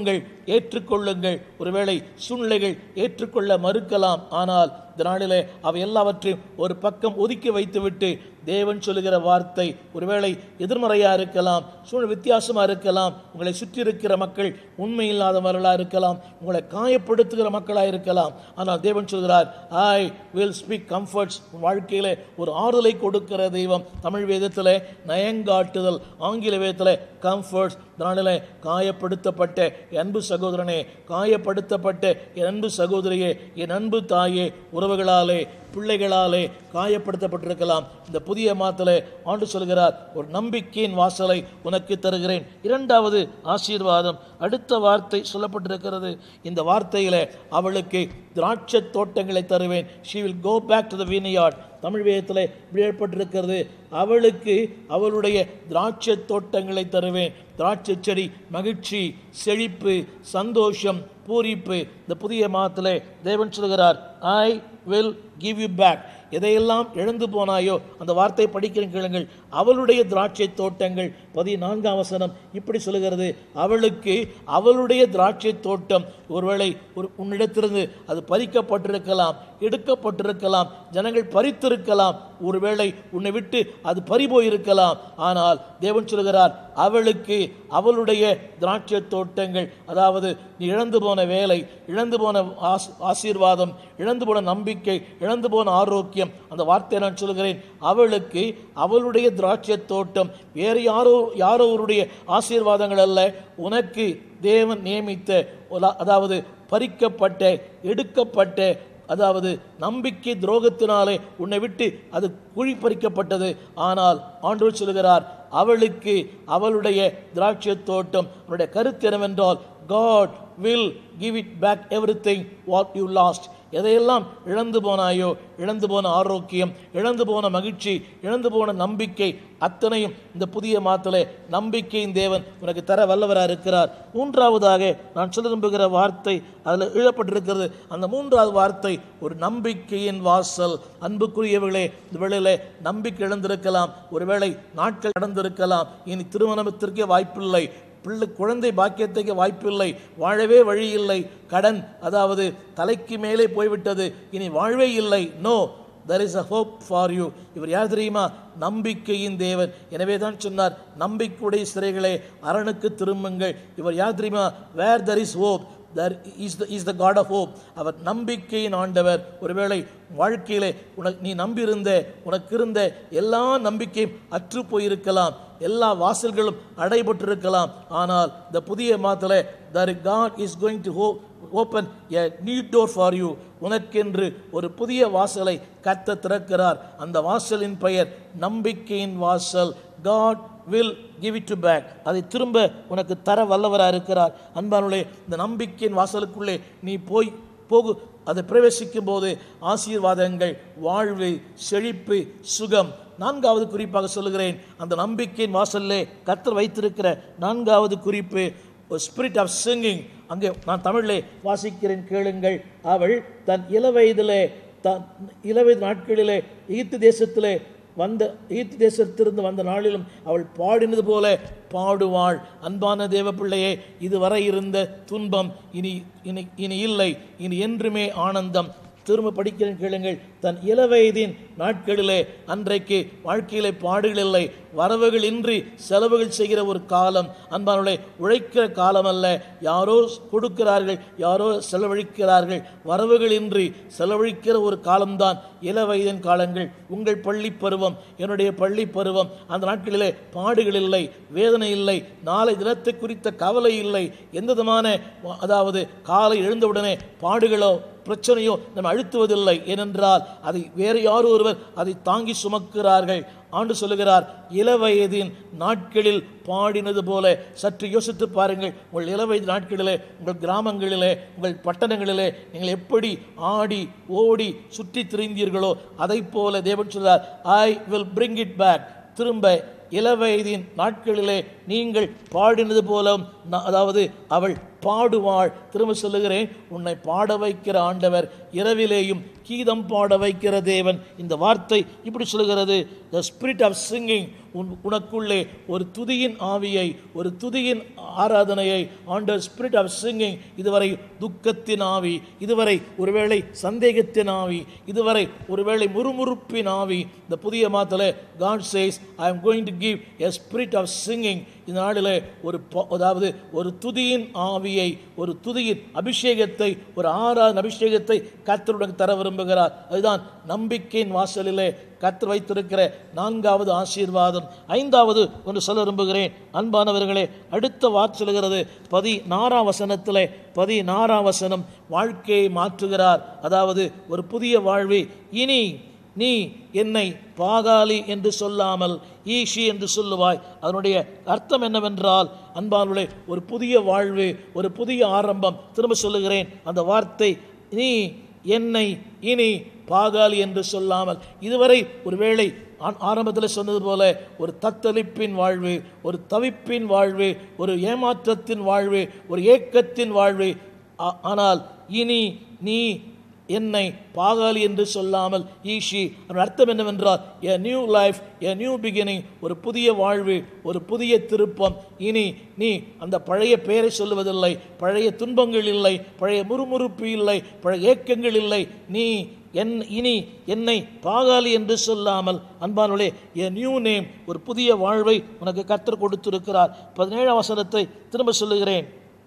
ஏற்றுக்கொள்ளுங்கள் ஒருவேளை சூழ்நிலைகள் ஏற்றுக்கொள்ள மறுக்கலாம் ஆனால் இந்த நாளிலே அவை எல்லாவற்றையும் ஒரு பக்கம் ஒதுக்கி வைத்துவிட்டு தேவன் சொல்லுகிற வார்த்தை ஒருவேளை எதிர்மறையா இருக்கலாம் சூழ்நிலை வித்தியாசமா இருக்கலாம் உங்களை சுற்றி இருக்கிற மக்கள் உண்மை இல்லாதவர்களா இருக்கலாம் உங்களை காயப்படுத்துகிற மக்களா இருக்கலாம் ஆனால் தேவன் சொல்கிறார் ஐ வில் ஸ்பீக் கம்ஃபர்ட்ஸ் வாழ்க்கையிலே ஒரு ஆறுதலை கொடுக்கிற தெய்வம் தமிழ் வேதத்திலே நயங்காட்டுதல் ஆங்கில வேதத்திலே கம்ஃபர்ட்ஸ் நாளிலே காயப்படுத்தப்பட்ட என் அன்பு சகோதரனே காயப்படுத்தப்பட்ட என் அன்பு சகோதரியே என் அன்பு தாயே உறவுகளாலே பிள்ளைகளாலே காயப்படுத்தப்பட்டிருக்கலாம் இந்த புதிய மாத்திலே ஆண்டு சொல்கிறார் ஒரு நம்பிக்கையின் வாசலை உனக்கு தருகிறேன் இரண்டாவது ஆசீர்வாதம் அடுத்த வார்த்தை சொல்லப்பட்டிருக்கிறது இந்த வார்த்தையிலே அவளுக்கு திராட்சை தோட்டங்களை தருவேன் she will go back to the vineyard Tamil வேதத்தில் இப்படி ஏற்பட்டிருக்கிறது அவளுக்கு அவளுடைய திராட்சை தோட்டங்களை தருவேன் திராட்சை செடி மகிழ்ச்சி செழிப்பு சந்தோஷம் பூரிப்பு இந்த புதிய மாதத்திலே தேவன் சொல்கிறார் I will give you back எதையெல்லாம் இழந்து போனாயோ அந்த வார்த்தை படிக்கிற கேளுங்கள் அவளுடைய திராட்சை தோட்டங்கள் பதினான்காம் வசனம் இப்படி சொல்லுகிறது அவளுக்கு அவளுடைய திராட்சை தோட்டம் ஒருவேளை ஒரு உன்னிடத்திலிருந்து அது பறிக்கப்பட்டிருக்கலாம் எடுக்கப்பட்டிருக்கலாம் ஜனங்கள் பறித்திருக்கலாம் ஒருவேளை உன்னை விட்டு அது பறிபோயிருக்கலாம் ஆனால் தேவன் சொல்கிறார் அவளுக்கு அவளுடைய திராட்சை தோட்டங்கள் அதாவது நீ இழந்து போன வேலை இழந்து போன ஆஸ்- ஆசீர்வாதம் இழந்து போன நம்பிக்கை இழந்து போன ஆரோக்கியம் அந்த வார்த்தையை நான் சொல்கிறேன் அவளுக்கு அவளுடைய திராட்சை தோட்டம் வேறு யாரோ யாரோ ஒருடைய ஆசீர்வாதங்கள் அல்ல உனக்கு தேவன் நியமித்த ஒரு- அதாவது பறிக்கப்பட்ட எடுக்கப்பட்ட அதாவது நம்பிக்கை துரோகத்தினாலே உன்னை விட்டு அது குழி பறிக்கப்பட்டது ஆனால் ஆண்டவர் சொல்கிறார் அவளுக்கு அவளுடைய திராட்சை தோட்டம் அவருடைய கருத்து என்னவென்றால் God will give it back every thing what you lost எதையெல்லாம் இழந்து போனாயோ இழந்து போன ஆரோக்கியம் இழந்து போன மகிழ்ச்சி இழந்து போன நம்பிக்கை அத்தனையும் இந்த புதிய மாத்திலே நம்பிக்கையின் தேவன் உனக்கு தர வல்லவராக இருக்கிறார் மூன்றாவதாக நான் சொல்ல விரும்புகிற வார்த்தை அதில் எழுதப்பட்டிருக்கிறது அந்த மூன்றாவது வார்த்தை ஒரு நம்பிக்கையின் வாசல் அன்புக்குரியவர்களே இந்த வேளையிலே நம்பிக்கை இழந்திருக்கலாம் ஒருவேளை நாட்கள் கடந்திருக்கலாம் இனி திருமணத்திற்கே வாய்ப்பில்லை பிள்ளை குழந்தை பாக்கியத்துக்கு வாய்ப்பில்லை வாழவே வழி இல்லை கடன் அதாவது தலைக்கு மேலே போய்விட்டது இனி வாழ்வே இல்லை no there is a hope for you இவர் யார் தெரியுமா நம்பிக்கையின் தேவன் எனவே தான் சொன்னார் நம்பிக்கையுடைய சிறைகளே அரணுக்கு திரும்புங்கள் இவர் யார் தெரியுமா where there is hope there is the is the God of hope அவர் நம்பிக்கையின் ஆண்டவர் ஒருவேளை வாழ்க்கையிலே உனக்கு நீ நம்பியிருந்த உனக்கு இருந்த எல்லா நம்பிக்கையும் அற்று போயிருக்கலாம் எல்லா வாசல்களும் அடைபட்டிருக்கலாம் ஆனால் இந்த புதிய மாதத்தில் there God is going to ho open a new door for you உனக்கென்று ஒரு புதிய வாசலை கத்த திறக்கிறார் அந்த வாசலின் பெயர் நம்பிக்கையின் வாசல் God will give it to back அதை திரும்ப உனக்கு தர வல்லவராக இருக்கிறார் அன்பானுடைய இந்த நம்பிக்கையின் வாசலுக்குள்ளே நீ போய் போகு அதை பிரவேசிக்கும் போது ஆசீர்வாதங்கள் வாழ்வு செழிப்பு சுகம் நான்காவது குறிப்பாக சொல்லுகிறேன் அந்த நம்பிக்கையின் வாசல்லே கத்தர் வைத்திருக்கிற நான்காவது குறிப்பு ஸ்பிரிட் ஆஃப் சிங்கிங் அங்கே நான் தமிழிலே வாசிக்கிறேன் கேளுங்கள் அவள் தன் இளவயதிலே தன் இளவயது நாட்களிலே எகிப்து தேசத்திலே வந்த எகிப்து தேசத்திலிருந்து வந்த நாளிலும் அவள் பாடினது போல பாடுவாள் அன்பான தேவ பிள்ளையே இதுவரை இருந்த துன்பம் இனி இனி இனி இல்லை இனி என்றுமே ஆனந்தம் திரும்ப படிக்கிறேன் கேளுங்கள் தன் இளவயதின் நாட்களிலே அன்றைக்கு வாழ்க்கையிலே பாடுகள் இல்லை வரவுகள் இன்றி செலவுகள் செய்கிற ஒரு காலம் அன்பானுடைய உழைக்கிற காலம் அல்ல யாரோ கொடுக்கிறார்கள் யாரோ செலவழிக்கிறார்கள் வரவுகள் இன்றி செலவழிக்கிற ஒரு காலம்தான் இளவயதின் காலங்கள் உங்கள் பள்ளி பருவம் என்னுடைய பள்ளி பருவம் அந்த நாட்களிலே பாடுகள் இல்லை வேதனை இல்லை நாளை தினத்தை குறித்த கவலை இல்லை எந்த விதமான அதாவது காலை எழுந்தவுடனே பாடுகளோ பிரச்சனையோ நம்ம அழுத்துவதில்லை ஏனென்றால் அதை வேறு யாரோ ஒருவர் அதை தாங்கி சுமக்கிறார்கள் ஆண்டு சொல்லுகிறார் இளவயதின் நாட்களில் பாடினது போல சற்று யோசித்து பாருங்கள் உங்கள் இளவயது நாட்களிலே உங்கள் கிராமங்களிலே உங்கள் பட்டணங்களிலே நீங்கள் எப்படி ஆடி ஓடி சுற்றி திரிந்தீர்களோ அதைப் போல தேவன் சொல்றார் I will bring it back திரும்ப இளவயதின் நாட்களிலே நீங்கள் பாடினது போல ந- அதாவது அவள் பாடுவாள் திரும்ப சொல்லுகிறேன் உன்னை பாட வைக்கிற ஆண்டவர் இரவிலேயும் கீதம் பாட வைக்கிற தேவன் இந்த வார்த்தை இப்படி சொல்லுகிறது த ஸ்பிரிட் ஆஃப் சிங்கிங் உன் உனக்குள்ளே ஒரு துதியின் ஆவியை ஒரு துதியின் ஆராதனையை ஆண்டர் ஸ்பிரிட் ஆஃப் சிங்கிங் இதுவரை துக்கத்தின் ஆவி இதுவரை ஒருவேளை சந்தேகத்தின் ஆவி இதுவரை ஒருவேளை முறுமுறுப்பின் ஆவி இந்த புதிய மாதத்தில் God says I am going to give a spirit of singing இந்த நாளில் ஒரு ப- அதாவது ஒரு துதியின் ஆவியை ஒரு துதியின் அபிஷேகத்தை ஒரு ஆறான அபிஷேகத்தை கர்த்தருடன் தர விரும்புகிறார் அதுதான் நம்பிக்கையின் வாசலிலே கர்த்தர் வைத்திருக்கிற நான்காவது ஆசீர்வாதம் ஐந்தாவது ஒன்று சொல்ல விரும்புகிறேன் அன்பானவர்களே அடுத்த வார்த்தை சொல்கிறது பதினாறாம் வசனத்திலே பதினாறாம் வசனம் வாழ்க்கையை மாற்றுகிறார் அதாவது ஒரு புதிய வாழ்வு இனி நீ என்னை பாகாலி என்று சொல்லாமல் ஈஷி என்று சொல்லுவாய் அதனுடைய அர்த்தம் என்னவென்றால் அன்பானுடைய ஒரு புதிய வாழ்வு ஒரு புதிய ஆரம்பம் திரும்ப சொல்லுகிறேன் அந்த வார்த்தை நீ என்னை இனி பாகாலி என்று சொல்லாமல் இதுவரை ஒருவேளை ஆ- ஆரம்பத்தில் சொன்னது போல ஒரு தத்தளிப்பின் வாழ்வு ஒரு தவிப்பின் வாழ்வு ஒரு ஏமாற்றத்தின் வாழ்வு ஒரு ஏக்கத்தின் வாழ்வு ஆ- ஆனால் இனி நீ என்னை பாகாலி என்று சொல்லாமல் ஈஷி அதன் அர்த்தம் என்னவென்றால் a new life a new beginning ஒரு புதிய வாழ்வு ஒரு புதிய திருப்பம் இனி நீ அந்த பழைய பெயரை சொல்லுவதில்லை பழைய துன்பங்கள் இல்லை பழைய முறுமுறுப்பு இல்லை பழைய ஏக்கங்கள் இல்லை நீ என் இனி என்னை பாகாலி என்று சொல்லாமல் அன்பானுளே எ நியூ நேம் ஒரு புதிய வாழ்வை உனக்கு கற்றுக் கொடுத்திருக்கிறார் பதினேழாம் வசனத்தை திரும்ப சொல்லுகிறேன்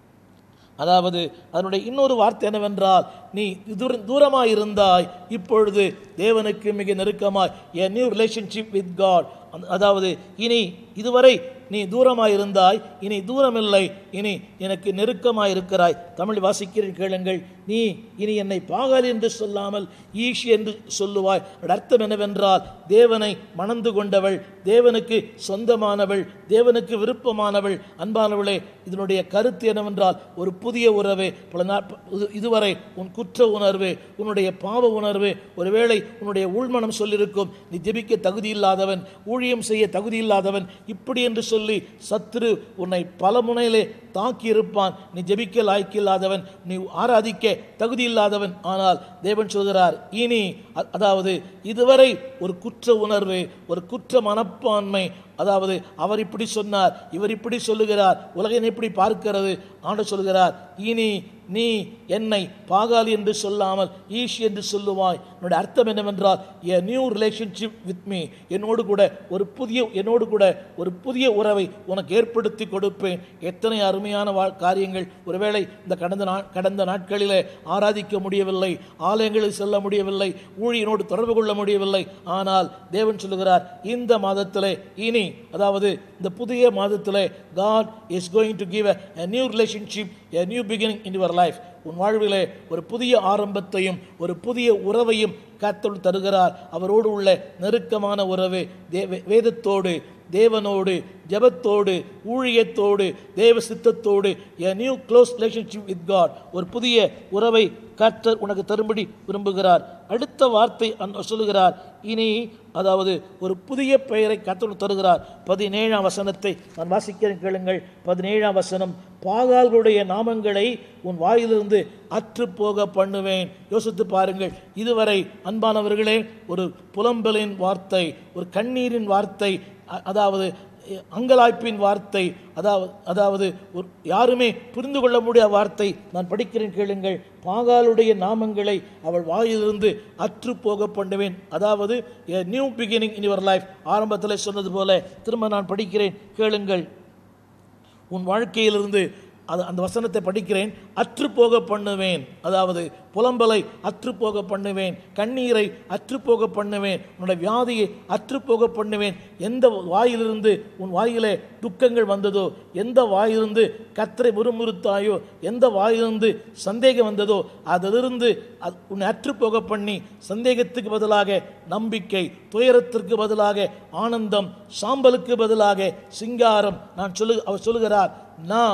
அதாவது அதனுடைய இன்னொரு வார்த்தை என்னவென்றால் நீ தூர தூரமாய் இருந்தாய் இப்பொழுது தேவனுக்கு மிக நெருக்கமாய் a new relationship with God அதாவது இனி இதுவரை நீ தூரமாய் இருந்தாய் இனி தூரமில்லை இனி எனக்கு நெருக்கமாய் இருக்கிறாய் தமிழ் வாசிக்கிறேன் கேளுங்கள் நீ இனி என்னை பாகால் என்று சொல்லாமல் ஈஷி என்று சொல்லுவாய் அதன் அர்த்தம் என்னவென்றால் தேவனை மணந்து கொண்டவள் தேவனுக்கு சொந்தமானவள் தேவனுக்கு விருப்பமானவள் அன்பானவளே இதனுடைய கருத்து என்னவென்றால் ஒரு புதிய உறவு பல நாட் இது- இதுவரை உன் குற்ற உணர்வு உன்னுடைய பாவ உணர்வு ஒருவேளை உன்னுடைய உள்மனம் சொல்லியிருக்கும் நீ ஜெபிக்க தகுதி இல்லாதவன் ஊழியம் செய்ய தகுதி இல்லாதவன் இப்படி என்று சொல்லி சத்துரு உன்னை பல முனையிலே தாக்கி இருப்பான் நீ ஜெபிக்க லாய்க்கில்லாதவன் நீ ஆராதிக்க தகுதி இல்லாதவன் ஆனால் தேவன் சொல்கிறார் இனி அ- அதாவது இதுவரை ஒரு குற்ற உணர்வு ஒரு குற்ற மனப்பான்மை அதாவது அவர் இப்படி சொன்னார் இவர் இப்படி சொல்லுகிறார் உலகம் இப்படி பார்க்கிறது ஆண்டு சொல்கிறார் இனி நீ என்னை பாகாலி என்று சொல்லாமல் ஈஷ் என்று சொல்லுவாய் என்னுடைய அர்த்தம் என்னவென்றால் a new relationship with me என்னோடு கூட ஒரு புதிய என்னோடு கூட ஒரு புதிய உறவை உனக்கு ஏற்படுத்தி கொடுப்பேன் எத்தனை அருமையான வா காரியங்கள் ஒருவேளை இந்த கடந்த நா கடந்த நாட்களிலே ஆராதிக்க முடியவில்லை ஆலயங்களில் செல்ல முடியவில்லை ஊழியனோடு தொடர்பு கொள்ள முடியவில்லை ஆனால் தேவன் சொல்லுகிறார் இந்த மாதத்திலே இனி அதாவது இந்த புதிய மாதத்திலே God is going to give a new relationship a new beginning in your life உன் வாழ்விலே ஒரு புதிய ஆரம்பத்தையும் ஒரு புதிய உறவையும் கர்த்தர் தருகிறார் அவரோடு உள்ள நெருக்கமான உறவு தே- வேதத்தோடு தேவனோடு ஜெபத்தோடு ஊழியத்தோடு தேவ சித்தத்தோடு a new close relationship with God ஒரு புதிய உறவை கர்த்தர் உனக்கு தரும்படி விரும்புகிறார் அடுத்த வார்த்தை அன்- சொல்லுகிறார் இனி அதாவது ஒரு புதிய பெயரை கர்த்தர் தருகிறார் பதினேழாம் வசனத்தை நான் வாசிக்கிறேன் கேளுங்கள் பதினேழாம் வசனம் பாகால்களுடைய நாமங்களை உன் வாயிலிருந்து அற்று போக பண்ணுவேன் யோசித்து பாருங்கள் இதுவரை அன்பானவர்களே ஒரு புலம்பலின் வார்த்தை ஒரு கண்ணீரின் வார்த்தை அ- அதாவது அஹ், அங்கலாய்ப்பின் வார்த்தை அதாவது அதாவது ஒரு யாருமே புரிந்து கொள்ள முடியாத வார்த்தை நான் படிக்கிறேன் கேளுங்கள் பாகாலுடைய நாமங்களை அவள் வாயிலிருந்து அற்று போக பண்ணுவேன் அதாவது new beginning in your life ஆரம்பத்தில் சொன்னது போல திரும்ப நான் படிக்கிறேன் கேளுங்கள் உன் வாழ்க்கையிலிருந்து அது அந்த வசனத்தை படிக்கிறேன் அற்று போக பண்ணுவேன் அதாவது புலம்பலை அற்று போக பண்ணுவேன் கண்ணீரை அற்று போக பண்ணுவேன் உன்னுடைய வியாதியை அற்று போக பண்ணுவேன் எந்த வாயிலிருந்து உன் வாயிலே துக்கங்கள் வந்ததோ எந்த வாயிலிருந்து கத்தரை முறுமுறுத்தாயோ எந்த வாயிலிருந்து சந்தேகம் வந்ததோ அதிலிருந்து அது உன்னை அற்று போக பண்ணி சந்தேகத்துக்கு பதிலாக நம்பிக்கை துயரத்திற்கு பதிலாக ஆனந்தம் சாம்பலுக்கு பதிலாக சிங்காரம் நான் சொல்லு அவர் சொல்லுகிறார் நான்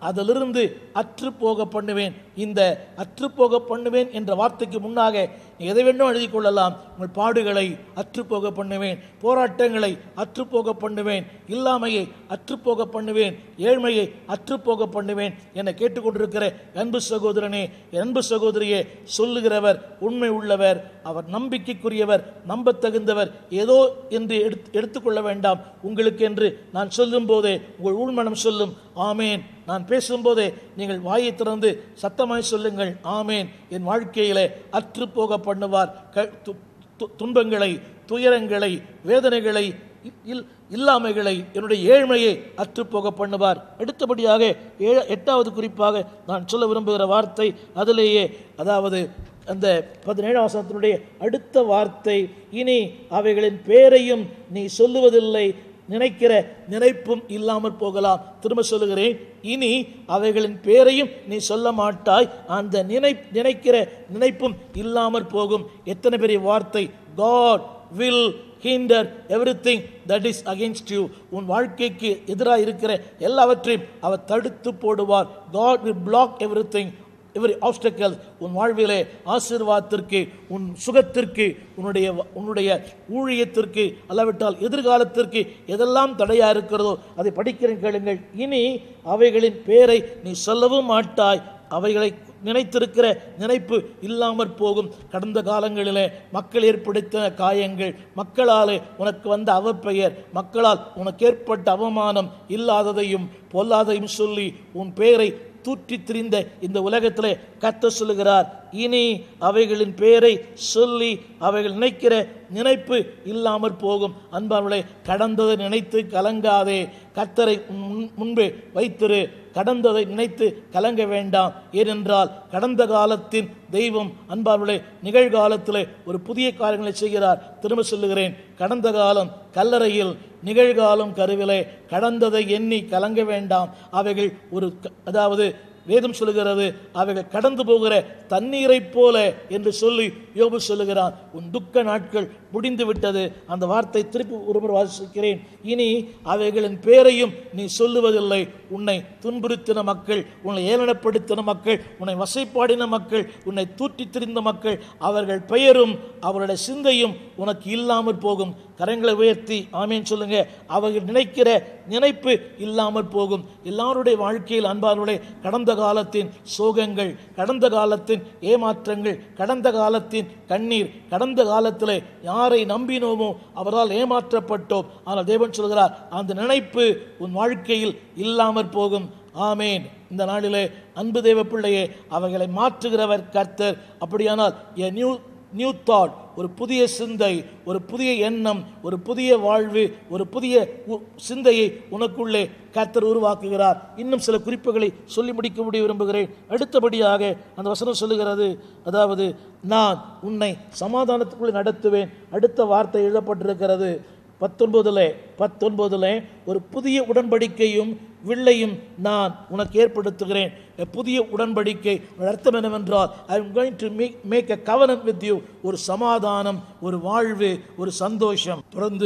அதிலிருந்து அற்று போக பண்ணுவேன் இந்த அற்று போக பண்ணுவேன் என்ற வார்த்தைக்கு முன்னாக நீ எதை வேண்டும் எழுதி கொள்ளலாம் உங்கள் பாடுகளை அற்று போக பண்ணுவேன் போராட்டங்களை அற்று போக பண்ணுவேன் இல்லாமையை அற்று போக பண்ணுவேன் ஏழ்மையை அற்று போக பண்ணுவேன் என கேட்டுக்கொண்டிருக்கிற அன்பு சகோதரனே அன்பு சகோதரியே சொல்லுகிறவர் உண்மை உள்ளவர் அவர் நம்பிக்கைக்குரியவர் நம்பத்தகுந்தவர் ஏதோ என்று எடுத்து எடுத்துக்கொள்ள வேண்டாம் உங்களுக்கு என்று நான் சொல்லும் போதே உங்கள் உள்மனம் சொல்லும் ஆமேன் நான் பேசும்போதே நீங்கள் வாயை திறந்து சத்தமாய் சொல்லுங்கள் ஆமேன் என் வாழ்க்கையிலே அற்று போக பண்ணுவார் க- து- து- துன்பங்களை துயரங்களை வேதனைகளை இ- இல்- இல்லாமைகளை என்னுடைய ஏழ்மையை அற்று போக பண்ணுவார் அடுத்தபடியாக ஏழ எட்டாவது குறிப்பாக நான் சொல்ல விரும்புகிற வார்த்தை அதிலேயே அதாவது அந்த பதினேழாம் வசனத்தினுடைய அடுத்த வார்த்தை இனி அவைகளின் பேரையும் நீ சொல்லுவதில்லை நினைக்கிற நினைப்பும் இல்லாமல் போகலாம் திரும்ப சொல்லுகிறேன் இனி அவைகளின் பேரையும் நீ சொல்ல மாட்டாய் அந்த நினை நினைக்கிற நினைப்பும் இல்லாமற் போகும் எத்தனை பெரிய வார்த்தை God will hinder everything that is against you உன் வாழ்க்கைக்கு எதிராக இருக்கிற எல்லாவற்றையும் அவர் தடுத்து போடுவார் God will block everything every obstacle உன் வாழ்விலே ஆசீர்வாதத்திற்கு உன் சுகத்திற்கு உன்னுடைய உன்னுடைய ஊழியத்திற்கு அல்லாவிட்டால் எதிர்காலத்திற்கு எதெல்லாம் தடையா இருக்கிறதோ அதை படிக்கிறேன் கேளுங்கள் இனி அவைகளின் பேரை நீ சொல்லவும் மாட்டாய் அவைகளை நினைத்திருக்கிற நினைப்பு இல்லாமற் போகும் கடந்த காலங்களிலே மக்கள் ஏற்படுத்தின காயங்கள் மக்களாலே உனக்கு வந்த அவப்பெயர் மக்களால் உனக்கு ஏற்பட்ட அவமானம் இல்லாததையும் பொல்லாதையும் சொல்லி உன் பெயரை தூற்றி திரிந்த இந்த உலகத்திலே கத்த சொல்லுகிறார் இனி அவைகளின் பெயரை சொல்லி அவைகள் நினைக்கிற நினைப்பு இல்லாமற் போகும் அன்பானவர்களே கடந்ததை நினைத்து கலங்காதே கத்தரை உன் முன்- முன்பே வைத்திரு கடந்ததை நினைத்து கலங்க வேண்டாம் ஏனென்றால் கடந்த காலத்தின் தெய்வம் அன்பார்களே நிகழ்காலத்திலே ஒரு புதிய காரியங்களை செய்கிறார் திரும்ப சொல்லுகிறேன் கடந்த காலம் கல்லறையில் நிகழ்காலம் கருவிலே கடந்ததை எண்ணி கலங்க வேண்டாம் அவைகள் ஒரு க- அதாவது வேதம் சொல்லுகிறது அவைகள் கடந்து போகிற தண்ணீரைப் போல என்று சொல்லி யோபு சொல்லுகிறான் உன் துக்க நாட்கள் முடிந்து விட்டது அந்த வார்த்தை திருப்பி ஒருமுறை வாசிக்கிறேன் இனி அவைகளின் பேரையும் நீ சொல்லுவதில்லை உன்னை துன்புறுத்தின மக்கள் உன்னை ஏளனப்படுத்தின மக்கள் உன்னை வசைப்பாடின மக்கள் உன்னை தூற்றித் திரிந்த மக்கள் அவர்கள் பெயரும் அவருடைய சிந்தையும் உனக்கு இல்லாமற் போகும் கரங்களை உயர்த்தி ஆமேன் சொல்லுங்க அவர்கள் நினைக்கிற நினைப்பு இல்லாமற் போகும் எல்லாருடைய வாழ்க்கையில் அன்பாருடைய கடந்த காலத்தின் சோகங்கள் கடந்த காலத்தின் ஏமாற்றங்கள் கடந்த காலத்தின் கண்ணீர் கடந்த காலத்திலே யாரை நம்பினோமோ அவரால் ஏமாற்றப்பட்டோம் ஆனால் தேவன் சொல்கிறார் அந்த நினைப்பு உன் வாழ்க்கையில் இல்லாமற் போகும் ஆமேன் இந்த நாளிலே அன்பு தேவ பிள்ளையே அவைகளை மாற்றுகிறவர் கர்த்தர் அப்படியானால் எ நியூ நியூ தாட் ஒரு புதிய சிந்தை ஒரு புதிய எண்ணம் ஒரு புதிய வாழ்வு ஒரு புதிய உ- சிந்தையை உனக்குள்ளே கர்த்தர் உருவாக்குகிறார் இன்னும் சில குறிப்புகளை சொல்லி முடிக்க முடிய விரும்புகிறேன் அடுத்தபடியாக அந்த வசனம் சொல்லுகிறது அதாவது நான் உன்னை சமாதானத்துக்குள்ளே நடத்துவேன் அடுத்த வார்த்தை எழுதப்பட்டிருக்கிறது பத்தொன்பதுல பத்தொன்பதுல ஒரு புதிய உடன்படிக்கையும் வில்லையும் நான் உனக்கு ஏற்படுத்துகிறேன் A புதிய உடன்படிக்கை அதன் அர்த்தம் என்னவென்றால் I am going to make make a covenant with you ஒரு சமாதானம் ஒரு வாழ்வு ஒரு சந்தோஷம் தொடர்ந்து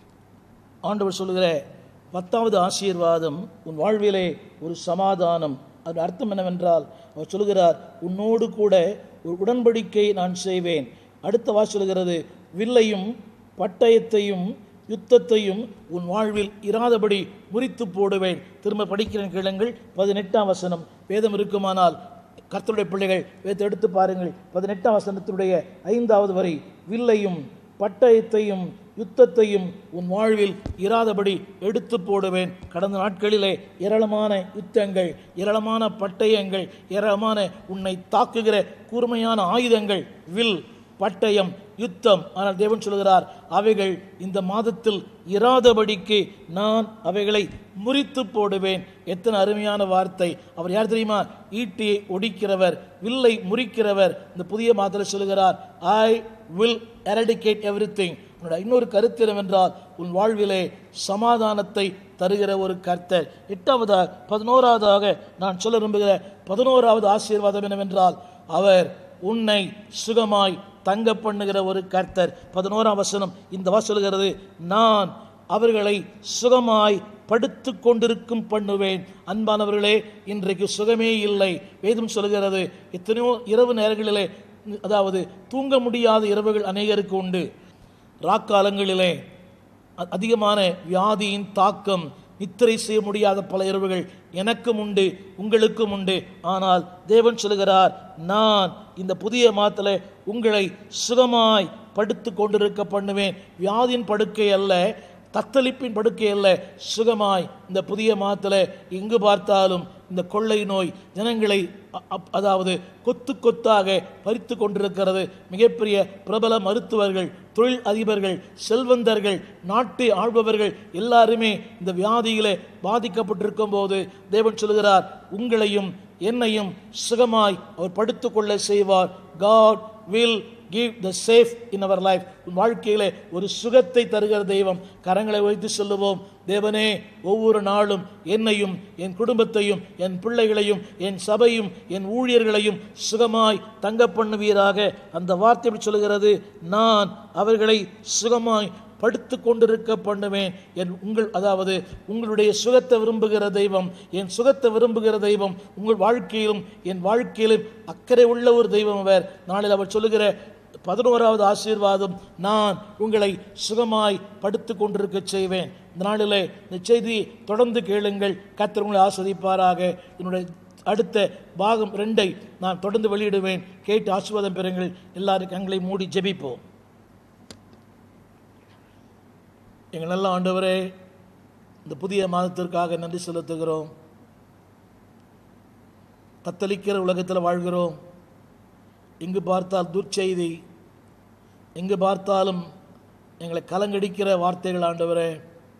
ஆண்டவர் சொல்லுகிற பத்தாவது ஆசீர்வாதம் உன் வாழ்விலே ஒரு சமாதானம் அதன் அர்த்தம் என்னவென்றால் அவர் சொல்லுகிறார் உன்னோடு கூட ஒரு உடன்படிக்கை நான் செய்வேன் அடுத்த வா சொல்லுகிறது வில்லையும் பட்டயத்தையும் யுத்தத்தையும் உன் வாழ்வில் இராதபடி முறித்து போடுவேன் திரும்ப படிக்கிறேன் கேளுங்கள் பதினெட்டாம் வசனம் வேதம் இருக்குமானால் கர்த்தருடைய பிள்ளைகள் வேதத்தை எடுத்து பாருங்கள் பதினெட்டாம் வசனத்தினுடைய ஐந்தாவது வரை வில்லையும் பட்டயத்தையும் யுத்தத்தையும் உன் வாழ்வில் இராதபடி எடுத்து போடுவேன் கடந்த நாட்களிலே ஏராளமான யுத்தங்கள் ஏராளமான பட்டயங்கள் ஏராளமான உன்னை தாக்குகிற கூர்மையான ஆயுதங்கள் வில் பட்டயம் யுத்தம் ஆனால் தேவன் சொல்கிறார் அவைகள் இந்த மாதத்தில் இராதபடிக்கு நான் அவைகளை முறித்து போடுவேன் எத்தனை அருமையான வார்த்தை அவர் யார் தெரியுமா ஈட்டியை ஒடிக்கிறவர் வில்லை முறிக்கிறவர் இந்த புதிய மாதத்தில் சொல்கிறார் I will eradicate every thing இன்னொரு கருத்து என்னவென்றால் உன் வாழ்விலே சமாதானத்தை தருகிற ஒரு கர்த்தர் எட்டாவதாக பதினோராவதாக நான் சொல்ல விரும்புகிற பதினோராவது ஆசீர்வாதம் என்னவென்றால் அவர் உன்னை சுகமாய் தங்க பண்ணுகிற ஒரு கர்த்தர் பதினோராம் வசனம் இந்த வா சொல்கிறது நான் அவர்களை சுகமாய் படுத்து கொண்டிருக்கும் பண்ணுவேன் அன்பானவர்களே இன்றைக்கு சுகமே இல்லை வேதம் சொல்கிறது எத்தனையோ இரவு நேரங்களிலே அதாவது தூங்க முடியாத இரவுகள் அநேகருக்கு உண்டு ராக்காலங்களிலே அ- அதிகமான வியாதியின் தாக்கம் நித்திரை செய்ய முடியாத பல இரவுகள் எனக்கும் உண்டு உங்களுக்கும் உண்டு ஆனால் தேவன் சொல்கிறார் நான் இந்த புதிய மாதத்தில் உங்களை சுகமாய் படுத்து கொண்டிருக்க பண்ணுவேன் வியாதியின் படுக்கை அல்ல தத்தளிப்பின் படுக்கை அல்ல சுகமாய் இந்த புதிய மாதத்தில் எங்கு பார்த்தாலும் இந்த கொள்ளை நோய் ஜனங்களை அ- அப்- அதாவது கொத்து கொத்தாக பறித்து கொண்டிருக்கிறது மிகப்பெரிய பிரபல மருத்துவர்கள் தொழில் அதிபர்கள் செல்வந்தர்கள் நாட்டை ஆள்பவர்கள் எல்லாருமே இந்த வியாதியிலே பாதிக்கப்பட்டிருக்கும் போது தேவன் சொல்கிறார் உங்களையும் என்னையும் சுகமாய் அவர் படுத்துக்கொள்ள செய்வார் God will give the safe in our life உன் வாழ்க்கையிலே ஒரு சுகத்தை தருகிற தெய்வம் கரங்களை வைத்து சொல்லுவோம் தேவனே ஒவ்வொரு நாளும் என்னையும் என் குடும்பத்தையும் என் பிள்ளைகளையும் என் சபையும் என் ஊழியர்களையும் சுகமாய் தங்க பண்ணுவீராக அந்த வார்த்தை எப்படி சொல்லுகிறது நான் அவர்களை சுகமாய் படுத்து கொண்டிருக்க பண்ணுவேன் என் உங்கள் அதாவது உங்களுடைய சுகத்தை விரும்புகிற தெய்வம் என் சுகத்தை விரும்புகிற தெய்வம் உங்கள் வாழ்க்கையிலும் என் வாழ்க்கையிலும் அக்கறை உள்ள ஒரு தெய்வம் அவர் நாளில் அவர் சொல்லுகிற பதினோராவது ஆசீர்வாதம் நான் உங்களை சுகமாய் படுத்து கொண்டிருக்க செய்வேன் இந்த நாளிலே இந்த செய்தியை தொடர்ந்து கேளுங்கள் கர்த்தர் உங்களை ஆஸ்வதிப்பாராக என்னுடைய அடுத்த பாகம் ரெண்டை நான் தொடர்ந்து வெளியிடுவேன் கேட்டு ஆசீர்வாதம் பெறுங்கள் எல்லாரும் கண்களை மூடி ஜெபிப்போம் எங்கள் நல்ல ஆண்டவரே இந்த புதிய மாதத்திற்காக நன்றி செலுத்துகிறோம் தத்தளிக்கிற உலகத்தில் வாழ்கிறோம் எங்கு பார்த்தால் துர்ச்செய்தி எங்கு பார்த்தாலும் எங்களை கலங்கடிக்கிற வார்த்தைகள் ஆண்டவரே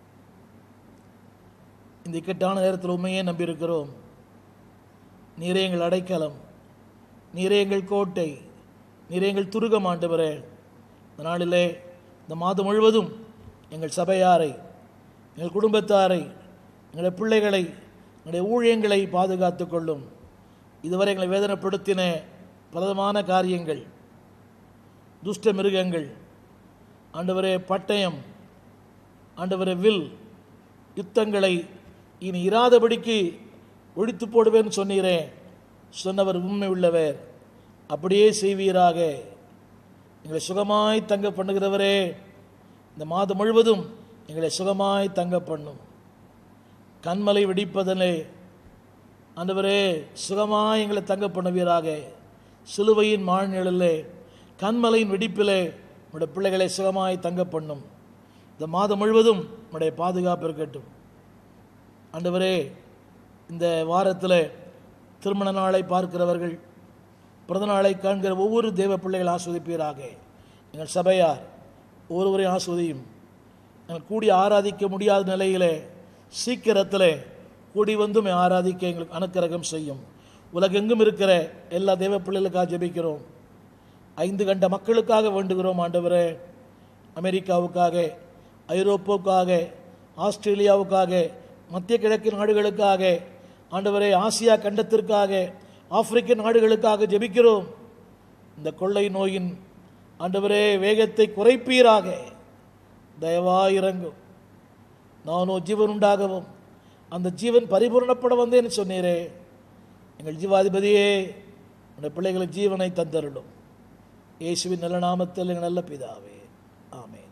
இந்த இக்கட்டான நேரத்தில் உண்மையே நம்பியிருக்கிறோம் நீரே எங்கள் அடைக்கலம் நீரே எங்கள் கோட்டை நீரே எங்கள் துருகம் ஆண்டவரே இந்த நாளிலே இந்த மாதம் முழுவதும் எங்கள் சபையாரை எங்கள் குடும்பத்தாரை எங்களுடைய பிள்ளைகளை எங்களுடைய ஊழியங்களை பாதுகாத்துக் கொள்ளும் இதுவரை எங்களை வேதனைப்படுத்தின பலவிதமான காரியங்கள் துஷ்ட மிருகங்கள் ஆண்டவரே பட்டயம் ஆண்டவரே வில் யுத்தங்களை இனி இராதபடிக்கு ஒழித்து போடுவேன்னு சொன்னீரே சொன்னவர் உண்மை உள்ளவர் அப்படியே செய்வீராக எங்களை சுகமாய் தங்க பண்ணுகிறவரே இந்த மாதம் முழுவதும் எங்களை சுகமாய் தங்க பண்ணும் கண்மலை வெடிப்பதனே ஆண்டவரே சுகமாய் எங்களை தங்க பண்ணுவீராக சிலுவையின் மாழ்நிழலே கண்மலையின் வெடிப்பிலே உடைய பிள்ளைகளை சுகமாய் தங்க பண்ணும் இந்த மாதம் முழுவதும் உடைய பாதுகாப்பு இருக்கட்டும் ஆண்டவரே இந்த வாரத்தில் திருமண நாளை பார்க்கிறவர்கள் பிறந்த நாளை காண்கிற ஒவ்வொரு தேவ பிள்ளைகள் ஆஸ்வதிப்பீராக எங்கள் சபையார் ஒவ்வொருவரையும் ஆஸ்வதியும் எங்கள் கூடி ஆராதிக்க முடியாத நிலையிலே சீக்கிரத்தில் கூடி வந்தும் ஆராதிக்க எங்களுக்கு அனுக்கிரகம் செய்யும் உலகெங்கும் இருக்கிற எல்லா தேவ பிள்ளைகளுக்காக ஜெபிக்கிறோம் ஐந்து கண்ட மக்களுக்காக வேண்டுகிறோம் ஆண்டவரே அமெரிக்காவுக்காக ஐரோப்பாவுக்காக ஆஸ்திரேலியாவுக்காக மத்திய கிழக்கு நாடுகளுக்காக ஆண்டவரே ஆசியா கண்டத்திற்காக ஆப்பிரிக்க நாடுகளுக்காக ஜெபிக்கிறோம் இந்த கொள்ளை நோயின் ஆண்டவரே வேகத்தை குறைப்பீராக தயவாய் இறங்கும் நானோ ஜீவன் உண்டாகவும் அந்த ஜீவன் பரிபூரணப்பட வந்தேன்னு சொன்னீரே எங்கள் ஜீவாதிபதியே உடைய பிள்ளைகளுக்கு ஜீவனை தந்தருளும் இயேசுவின் நல்ல நாமத்தில் எங்கள் நல்ல பிதாவே ஆமென்